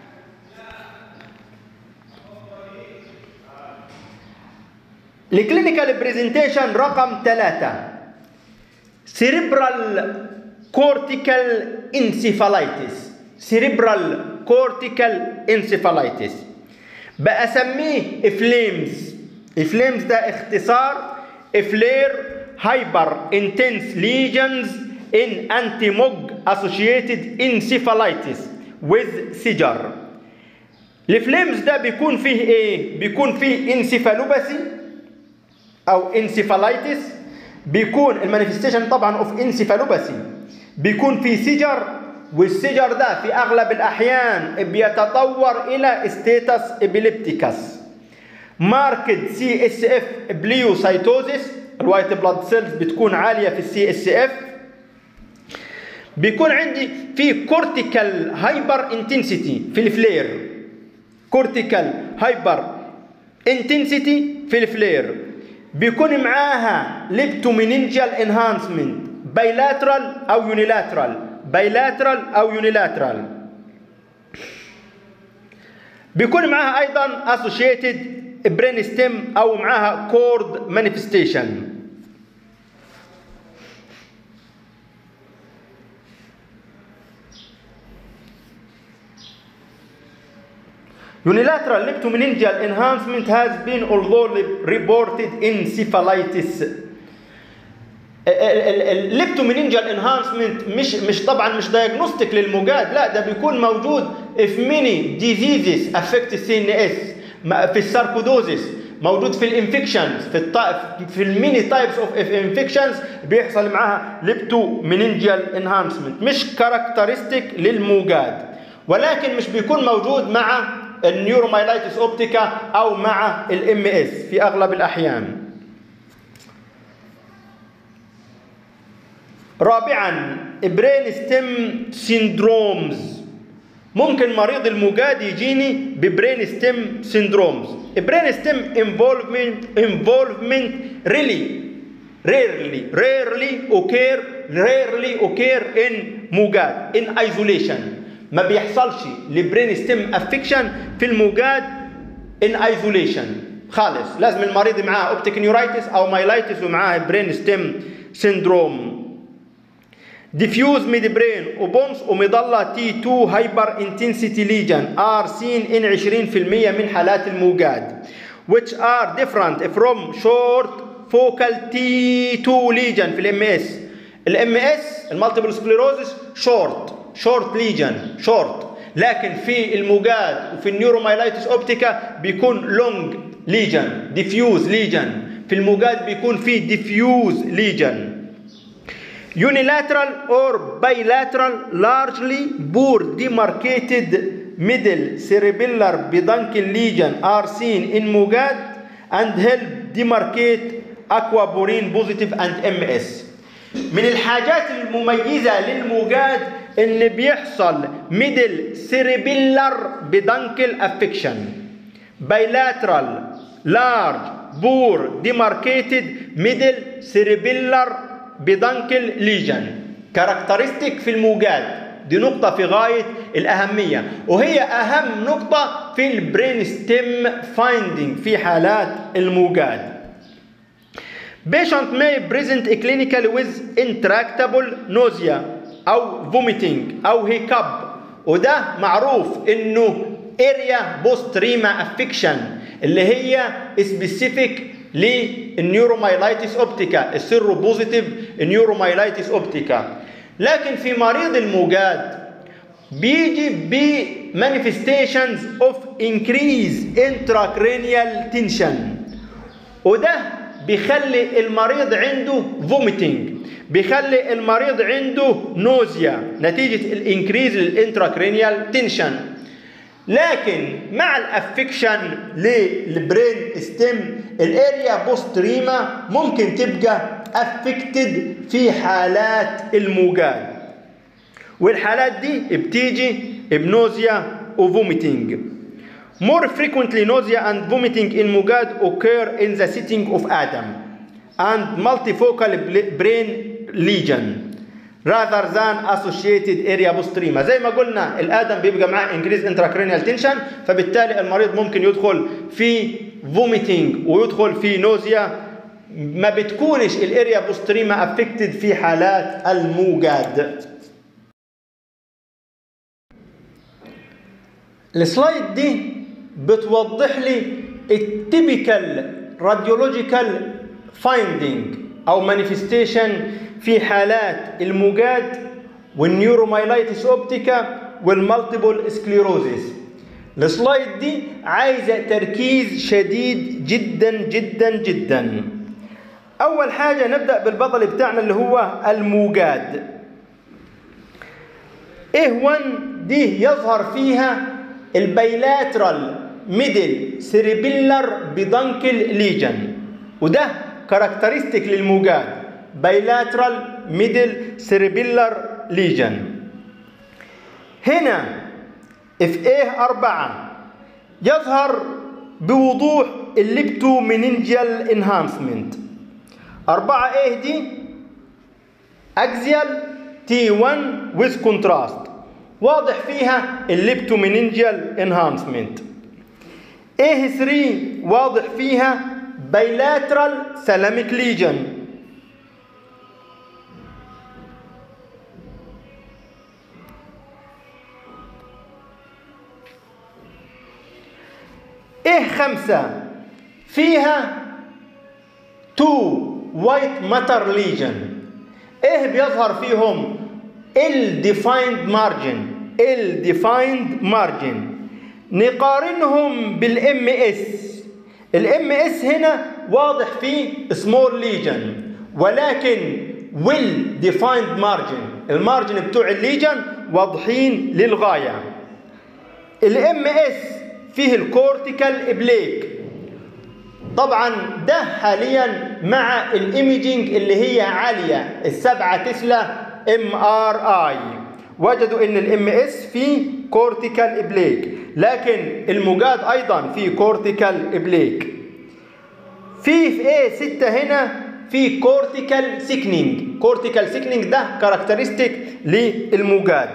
الكلينيكال بريزنتيشن رقم ثلاثة سيريبرال كورتيكال انسيفالايتس سيريبرال كورتيكال انسيفالايتس بأسميه فليمز فليمز ده اختصار فلير هايبر انتنس ليجنز in anti-mog associated encephalitis with seizure الفليمز ده بيكون فيه ايه بيكون فيه انسيفالوباسي او انسيفالايتس بيكون المانيفستيشن طبعا اوف انسيفالوباسي بيكون فيه سيجر والسيجر ده في اغلب الاحيان بيتطور الى ستيتس ابيليبتيكس ماركت سي اس اف بليوسايتوزيس الوايت بلاد سيلز بتكون عاليه في السي اس اف بيكون عندي في كورتيكال هايبر انتنسيتي في الفلير كورتيكال هايبر انتنسيتي في الفلير بيكون معاها ليبتومينينجيال انهانسمنت بايلاترال او يونيلاترال بايلاترال او يونيلاترال بيكون معاها ايضا اسوشيتد برين ستيم او معاها كورد مانيفستيشن Unilateral leptomeningeal enhancement has been although reported in cephalitis. الليبتومينينجال انهانسمنت مش مش طبعا مش دايجنوستيك للمجاد لا ده بيكون موجود في ميني ديزيزز افكت السي ان اس في الساركودوزيس موجود في الانفكشنز في الطا... في الميني تايبس اوف انفكشنز بيحصل معاها ليبتومينينجال انهانسمنت مش كاركترستيك للموجاد ولكن مش بيكون موجود مع النيورومايلايتس اوبتيكا او مع الام اس في اغلب الاحيان رابعا برين ستيم سيندرومز ممكن مريض الموجاد يجيني ببرين ستيم سيندرومز برين ستيم انفولفمنت انفولفمنت ريلي rarely rarely occur rarely occur in موجاد in isolation ما بيحصلش لبرين ستيم افكشن في الموجاد ان ايزوليشن خالص لازم المريض معاه اوبتيك نيورايتس او مايلايتس ومعاه برين ستيم سيندروم ديفيوز ميد برين وبونس ومظله تي 2 هايبر انتنسيتي ليجن ار سين ان 20% من حالات الموجاد which are different from short focal T2 lesion في الام اس الام اس المالتيبل سكليروزس شورت شورت ليجن شورت لكن في الموجاد وفي النيورومايلايتس اوبتيكا بيكون لونج ليجن ديفيوز ليجن في الموجاد بيكون في ديفيوز ليجن unilateral or bilateral largely poor demarcated middle cerebellar peduncle lesion are seen in موجاد and help demarcate aquaporin positive and MS من الحاجات المميزة للموجاد ان بيحصل ميدل سيريبيلر بدنكل افكشن بايلاترال لارج بور ديماركيتد ميدل سيريبيلر بدنكل ليجن كاركترستيك في الموجاد دي نقطة في غاية الأهمية وهي أهم نقطة في البرين ستيم فايندينج في حالات الموجاد Patient may present clinically with intractable nausea او vomiting او hiccup وده معروف انه area post rema affection اللي هي specific للنيورومايلايتس اوبتيكا السيرو بوزيتيف نيورومايلايتس اوبتيكا لكن في مريض الموجاد بيجي ب manifestations of increase intracranial tension وده بيخلي المريض عنده فوميتنج بيخلي المريض عنده نوزيا نتيجة الانكريز للانتراكرينيال تنشن لكن مع الافكشن للبرين ستيم الاريا بوستريما ممكن تبقى افكتد في حالات الموجات والحالات دي بتيجي بنوزيا وفوميتنج More frequently nausea and vomiting in Mugad occur in the setting of Adam and multifocal brain lesion rather than associated area postrema زي ما قلنا الادم بيبقى معاه increased intracranial tension فبالتالي المريض ممكن يدخل في vomiting ويدخل في نوزيا ما بتكونش الاريا بوستريما افكتد في حالات الموجاد السلايد دي بتوضح لي التيبيكال راديولوجيكال فايندينج او مانيفستيشن في حالات الموجاد والنيورومايلايتس اوبتيكا والمالتيبل سكليروزيس السلايد دي عايزه تركيز شديد جدا جدا جدا اول حاجه نبدا بالبطل بتاعنا اللي هو الموجاد ايه 1 دي يظهر فيها البايلاترال ميدل سيريبيلر بدانكل ليجن وده كاركترستيك للموجات بايلاترال ميدل سيريبيلر ليجن هنا في ايه أربعة يظهر بوضوح الليبتو مننجيال انهانسمنت أربعة ايه دي اكزيال تي 1 with كونتراست واضح فيها الليبتومينينجيال انهانسمنت ايه 3 واضح فيها بايلاترال سلاميك ليجن ايه خمسة فيها تو وايت ماتر ليجن ايه بيظهر فيهم الديفايند مارجن الديفايند مارجن نقارنهم بالام اس الام اس هنا واضح فيه سمول ليجن ولكن ويل ديفايند مارجن المارجن بتوع الليجن واضحين للغايه الام اس فيه الكورتيكال ابليك طبعا ده حاليا مع الايميجينج اللي هي عاليه السبعه تسلا ام ار اي وجدوا ان الام اس فيه كورتيكال ابليك لكن المجاد ايضا فيه كورتيكال ابليك في في ايه 6 هنا في كورتيكال سيكنينج كورتيكال سيكنينج ده كاركترستيك للمجاد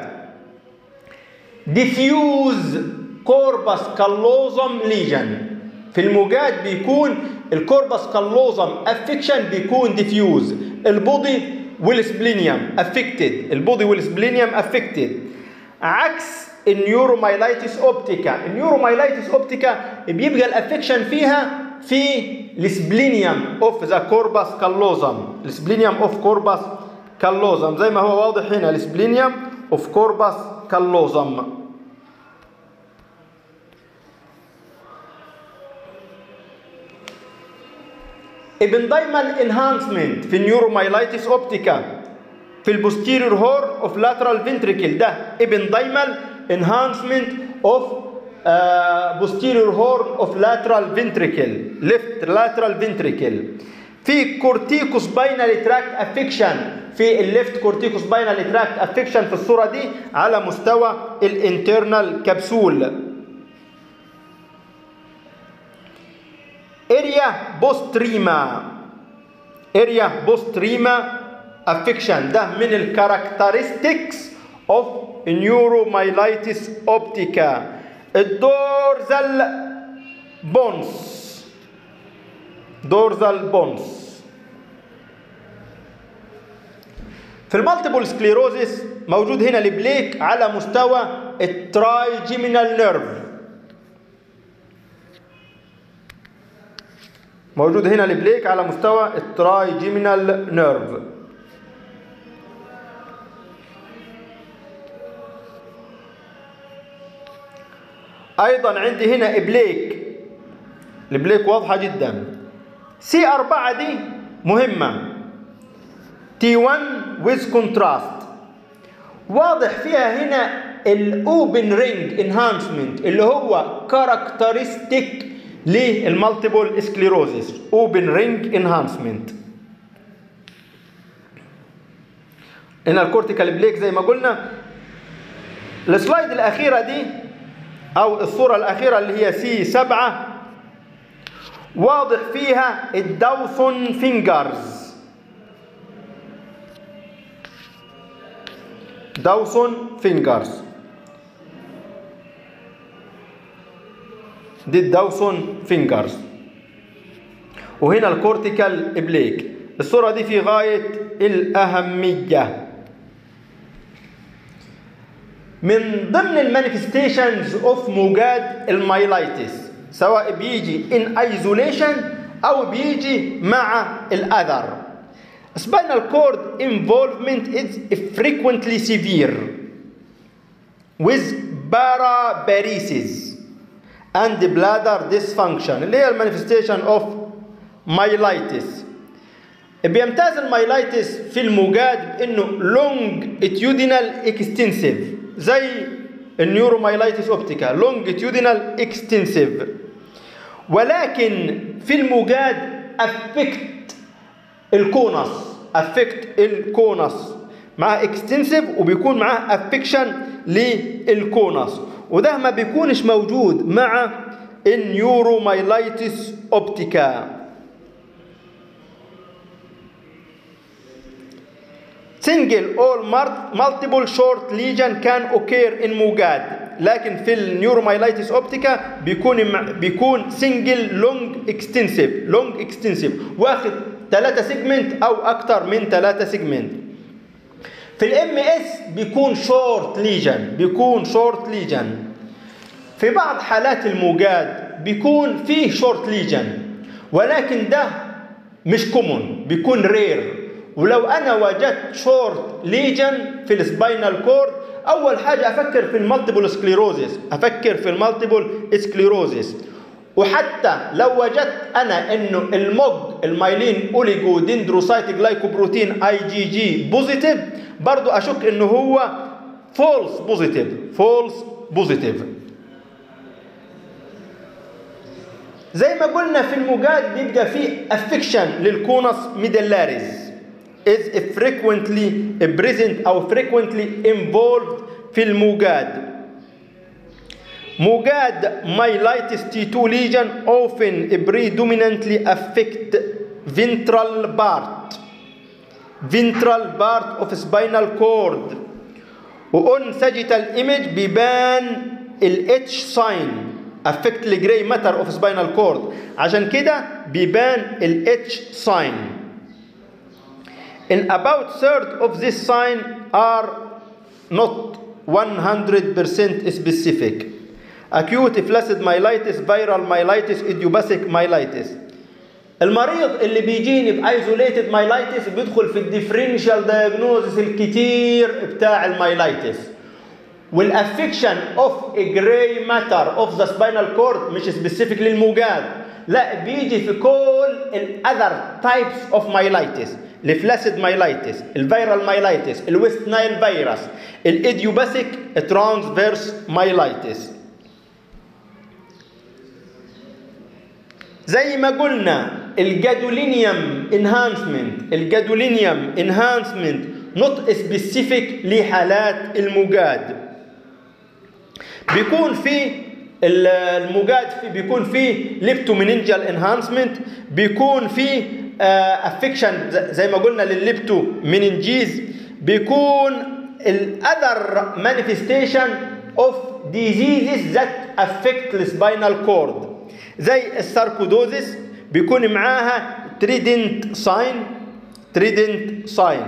ديفيوز كوربس كالوزم ليجن في المجاد بيكون الكوربس كالوزم افكشن بيكون ديفيوز البودي والسبلينيوم افكتد البودي والسبلينيوم افكتد عكس النيورومايلايتس اوبتيكا النيورومايلايتس اوبتيكا بيبقى الافكشن فيها في السبلينيوم اوف ذا كوربس كالوزم السبلينيوم اوف كوربس كالوزم زي ما هو واضح هنا السبلينيوم اوف كوربس كالوزم ابندايمال انهانسمنت في النيورومايلايتس اوبتيكا في البوستيريور هور اوف لاترال فنتريكل ده ابندايمال انهانسمنت اوف posterior horn of lateral ventricle left lateral ventricle في كورتيكوس باينال تراكت افكشن في الليفت كورتيكوس باينال تراكت افكشن في الصوره دي على مستوى الانترنال كبسول اريا بوستريما اريا بوستريما افكشن ده من الكاركترستكس اوف نيورومايلايتس اوبتيكا الدورزال بونز دورزال بونز في المالتيبل سكليروزيس موجود هنا البليك على مستوى الترايجيمينال نيرف موجود هنا البليك على مستوى الترايجيمينال نيرف ايضا عندي هنا ابليك البليك واضحه جدا سي 4 دي مهمة تي 1 with contrast واضح فيها هنا الاوبن رينج انهانسمنت اللي هو كاركترستيك للمالتيبل سكليروزيس اوبن رينج انهانسمنت هنا الكورتيكال بليك زي ما قلنا السلايد الاخيره دي او الصوره الاخيره اللي هي سي 7 واضح فيها الداوسون فينجرز داوسون فينجرز دي الداوسون فينجرز وهنا الكورتيكال بليك الصورة دي في غاية الأهمية من ضمن المانيفستيشنز اوف موجات المايلايتس سواء بيجي ان ايزوليشن او بيجي مع الاذر spinal cord involvement is frequently severe with paraparesis and bladder dysfunction اللي هي المانيفستيشن اوف مايلايتس بيمتاز المايلايتس في الموجات بانه لونجيتيودينال اكستنسيف زي النيورومايلايتس اوبتيكا لونجيتيودينال اكستنسيف ولكن في الموجات افكت الكونس افكت الكونس مع اكستنسيف وبيكون معاه افكشن للكونس وده ما بيكونش موجود مع النيورومايلايتس اوبتيكا single or multiple short lesion can occur in موجاد لكن في النيورومايلايتس اوبتيكا بيكون بيكون سنجل لونج اكستنسيف لونج اكستنسيف واخد ثلاثة سيجمنت او اكثر من ثلاثة سيجمنت في الام اس بيكون شورت ليجن بيكون شورت ليجن في بعض حالات الموجاد بيكون فيه شورت ليجن ولكن ده مش كومون بيكون رير ولو انا وجدت شورت ليجن في السباينال كورد اول حاجه افكر في المالتيبل سكليروزيس افكر في المالتيبل سكليروزيس وحتى لو وجدت انا انه الموج المايلين اوليجو دندروسايت جلايكوبروتين اي جي جي بوزيتيف برضو اشك انه هو فولس بوزيتيف فولس بوزيتيف زي ما قلنا في الموجات بيبقى في افكشن للكونس ميدلاريز is frequently present أو frequently involved في الموجاد موجاد myelitis T2 lesion often predominantly affect ventral part ventral part of spinal cord وon sagittal image بيبان ال H sign affect the gray matter of spinal cord عشان كده بيبان ال H sign in about third of this sign are not 100% specific acute flaccid myelitis viral myelitis idiopathic myelitis المريض اللي بيجيني بايزوليتد مايلايتس بيدخل في الديفرنشال دايجنوزس الكتير بتاع المايلايتس والافكشن اوف جراي ماتر اوف ذا سباينال كورد مش سبيسيفيك للموجات لا بيجي في كل الاذر تايبس اوف مايلايتس الفلاسيد مايلايتس الفيرال مايلايتس الويست نايل فيروس الايديوباثيك ترانسفيرس مايلايتس زي ما قلنا الجادولينيوم انهانسمنت الجادولينيوم انهانسمنت نوت سبيسيفيك لحالات الموجاد بيكون في الموجاد في بيكون في ليبتومينينجال انهانسمنت بيكون في افكشن زي ما قلنا للليبتو مننجيز بيكون الاذر مانيفستيشن اوف ديزيزز ذات افكت السباينال كورد زي الساركودوزيس بيكون معاها تريدنت ساين تريدنت ساين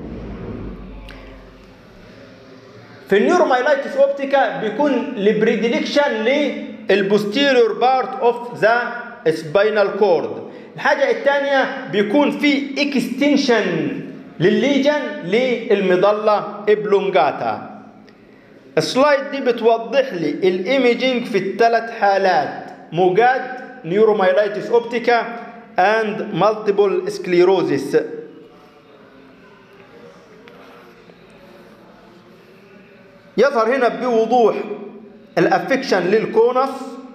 في النيورومايلايتس اوبتيكا بيكون البريديليكشن للبوستيريور بارت اوف ذا سباينال كورد الحاجة الثانية بيكون في اكستنشن للليجن للمظلة ابلونجاتا السلايد دي بتوضح لي الايميجينج في الثلاث حالات موجات نيورومايلايتس اوبتيكا and multiple sclerosis يظهر هنا بوضوح الافكشن للكونس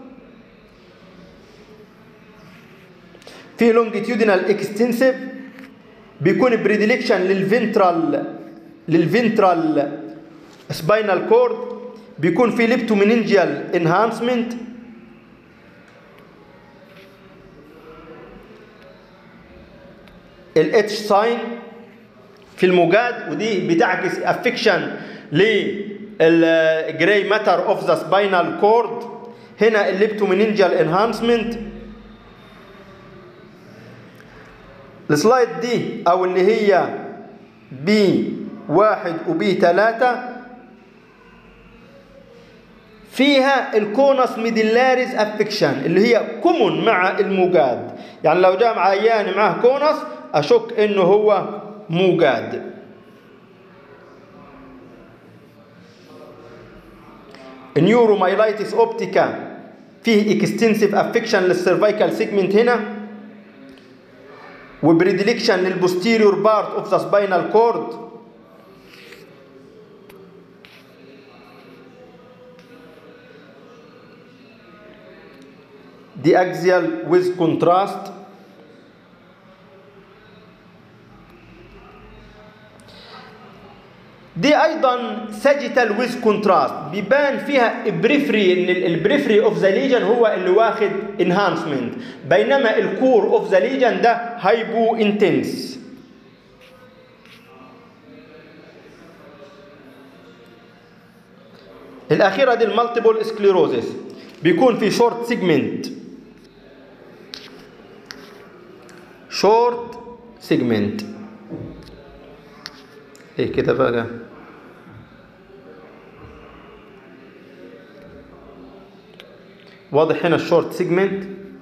في لونجيتيودينال اكستنسيف بيكون بريديليكشن للفنترال للفنترال سباينال كورد بيكون في ليبتومينينجيال انهانسمنت الاتش ساين في الموجات ودي بتعكس افكشن للجراي ماتر اوف ذا سباينال كورد هنا الليبتومينينجيال انهانسمنت السلايد دي او اللي هي بي واحد وبي ثلاثة فيها الكونس ميدلاريز افكشن اللي هي كومون مع الموجاد يعني لو جاء عيان معاه كونس اشك انه هو موجاد نيورومايلايتس اوبتيكا فيه اكستنسيف افكشن للسيرفايكال سيجمنت هنا وبريديليكشن للبوستيريور بارت اوف ذا سباينال كورد دي اكزيال with contrast دي ايضا ساجيتال ويز كونتراست بيبان فيها بريفري ان البريفري اوف ذا ليجن هو اللي واخد انهانسمنت بينما الكور اوف ذا ليجن ده هايبو انتنس الاخيره دي المالتيبل سكليروزس بيكون في شورت سيجمنت شورت سيجمنت ايه كده بقى واضح هنا الشورت سيجمنت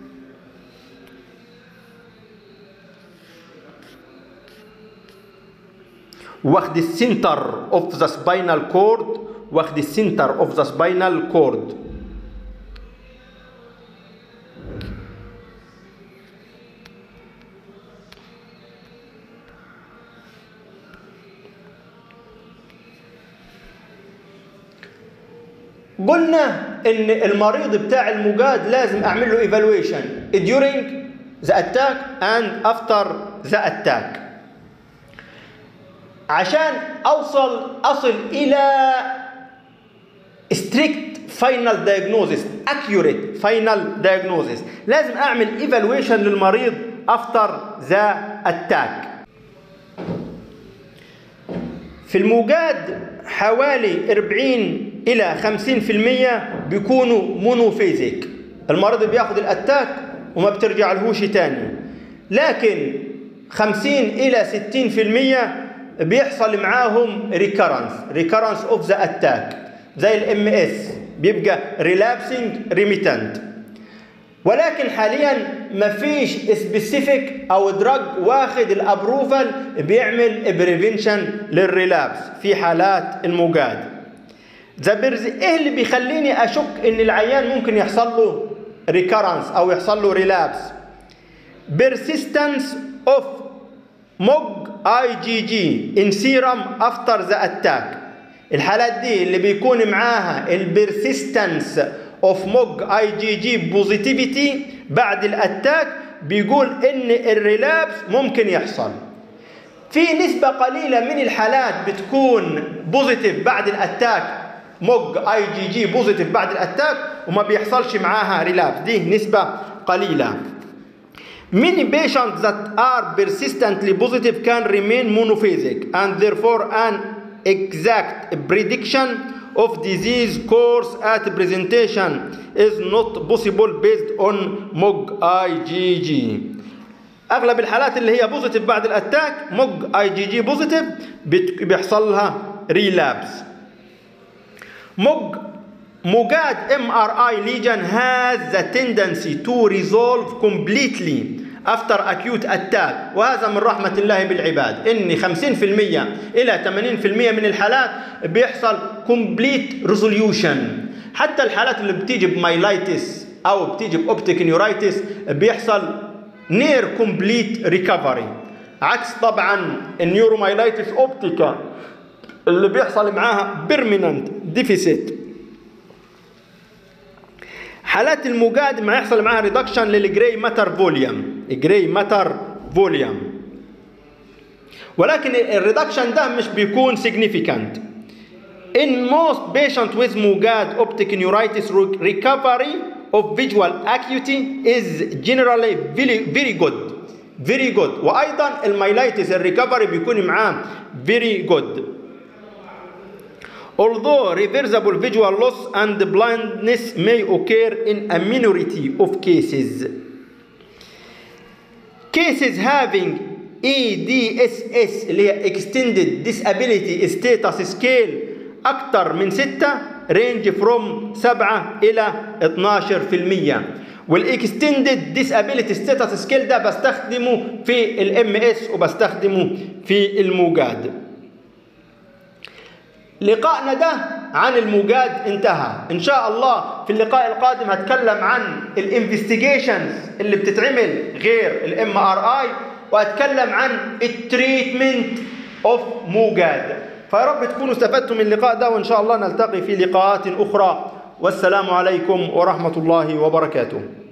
واخد السنتر اوف ذا سباينال كورد واخد السنتر اوف ذا سباينال كورد قلنا ان المريض بتاع المجاد لازم اعمل له ايفالويشن during the attack and after the attack عشان اوصل اصل الى strict final diagnosis accurate final diagnosis لازم اعمل evaluation للمريض after the attack في الموجاد حوالي 40 الى 50% بيكونوا مونوفيزيك المريض بياخد الاتاك وما بترجع لهوش تاني لكن 50 الى 60% بيحصل معاهم ريكرنس ريكرنس اوف ذا اتاك زي الام اس بيبقى ريلابسنج ريميتنت ولكن حاليا مفيش سبيسيفيك او دراج واخد الابروفال بيعمل بريفنشن للريلابس في حالات المجاد زبرز ايه اللي بيخليني اشك ان العيان ممكن يحصل له ريكرنس او يحصل له ريلابس persistence of MOG IgG in serum after the attack الحالات دي اللي بيكون معاها البرسيستنس اوف موج اي جي جي بوزيتيفيتي بعد الاتاك بيقول ان الريلابس ممكن يحصل في نسبة قليلة من الحالات بتكون بوزيتيف بعد الاتاك موج اي جي جي بوزيتيف بعد الاتاك وما بيحصلش معاها ريلابس دي نسبة قليلة Many patients that are persistently positive can remain monophasic and therefore an exact prediction of disease course at presentation is not possible based on MOG IgG. اغلب الحالات اللي هي بوزيتيف بعد الاتاك موج اي جي جي بوزيتيف بيحصل لها ريلابس موج موجاد ام ار اي ليجن has the tendency to resolve completely after acute attack وهذا من رحمة الله بالعباد إن 50% إلى 80% من الحالات بيحصل complete resolution حتى الحالات اللي بتيجي بمايلايتس أو بتيجي بأوبتيك نيورايتس بيحصل نير كومبليت ريكفري عكس طبعا النيورومايلايتس اوبتيكا اللي بيحصل معاها بيرمننت ديفيسيت حالات الموجاد ما يحصل معاها ريدكشن للجراي ماتر فوليوم جراي ماتر فوليوم ولكن الريدكشن ده مش بيكون significant in most patients with موجاد optic neuritis recovery of visual acuity is generally very, very good very good وايضا المايلايتس الريكفري بيكون معاه very good Although reversible visual loss and blindness may occur in a minority of cases. Cases having EDSS اللي هي Extended Disability Status Scale أكثر من 6 range from 7 إلى 12% والاكستندد ديسابيليتي ستاتس سكيل ده بستخدمه في الام اس وبستخدمه في الموجاد لقائنا ده عن الموجاد انتهى ان شاء الله في اللقاء القادم هتكلم عن الانفستيجيشنز اللي بتتعمل غير الام ار اي واتكلم عن التريتمنت اوف موجاد فيا رب تكونوا استفدتم من اللقاء ده وان شاء الله نلتقي في لقاءات اخرى والسلام عليكم ورحمه الله وبركاته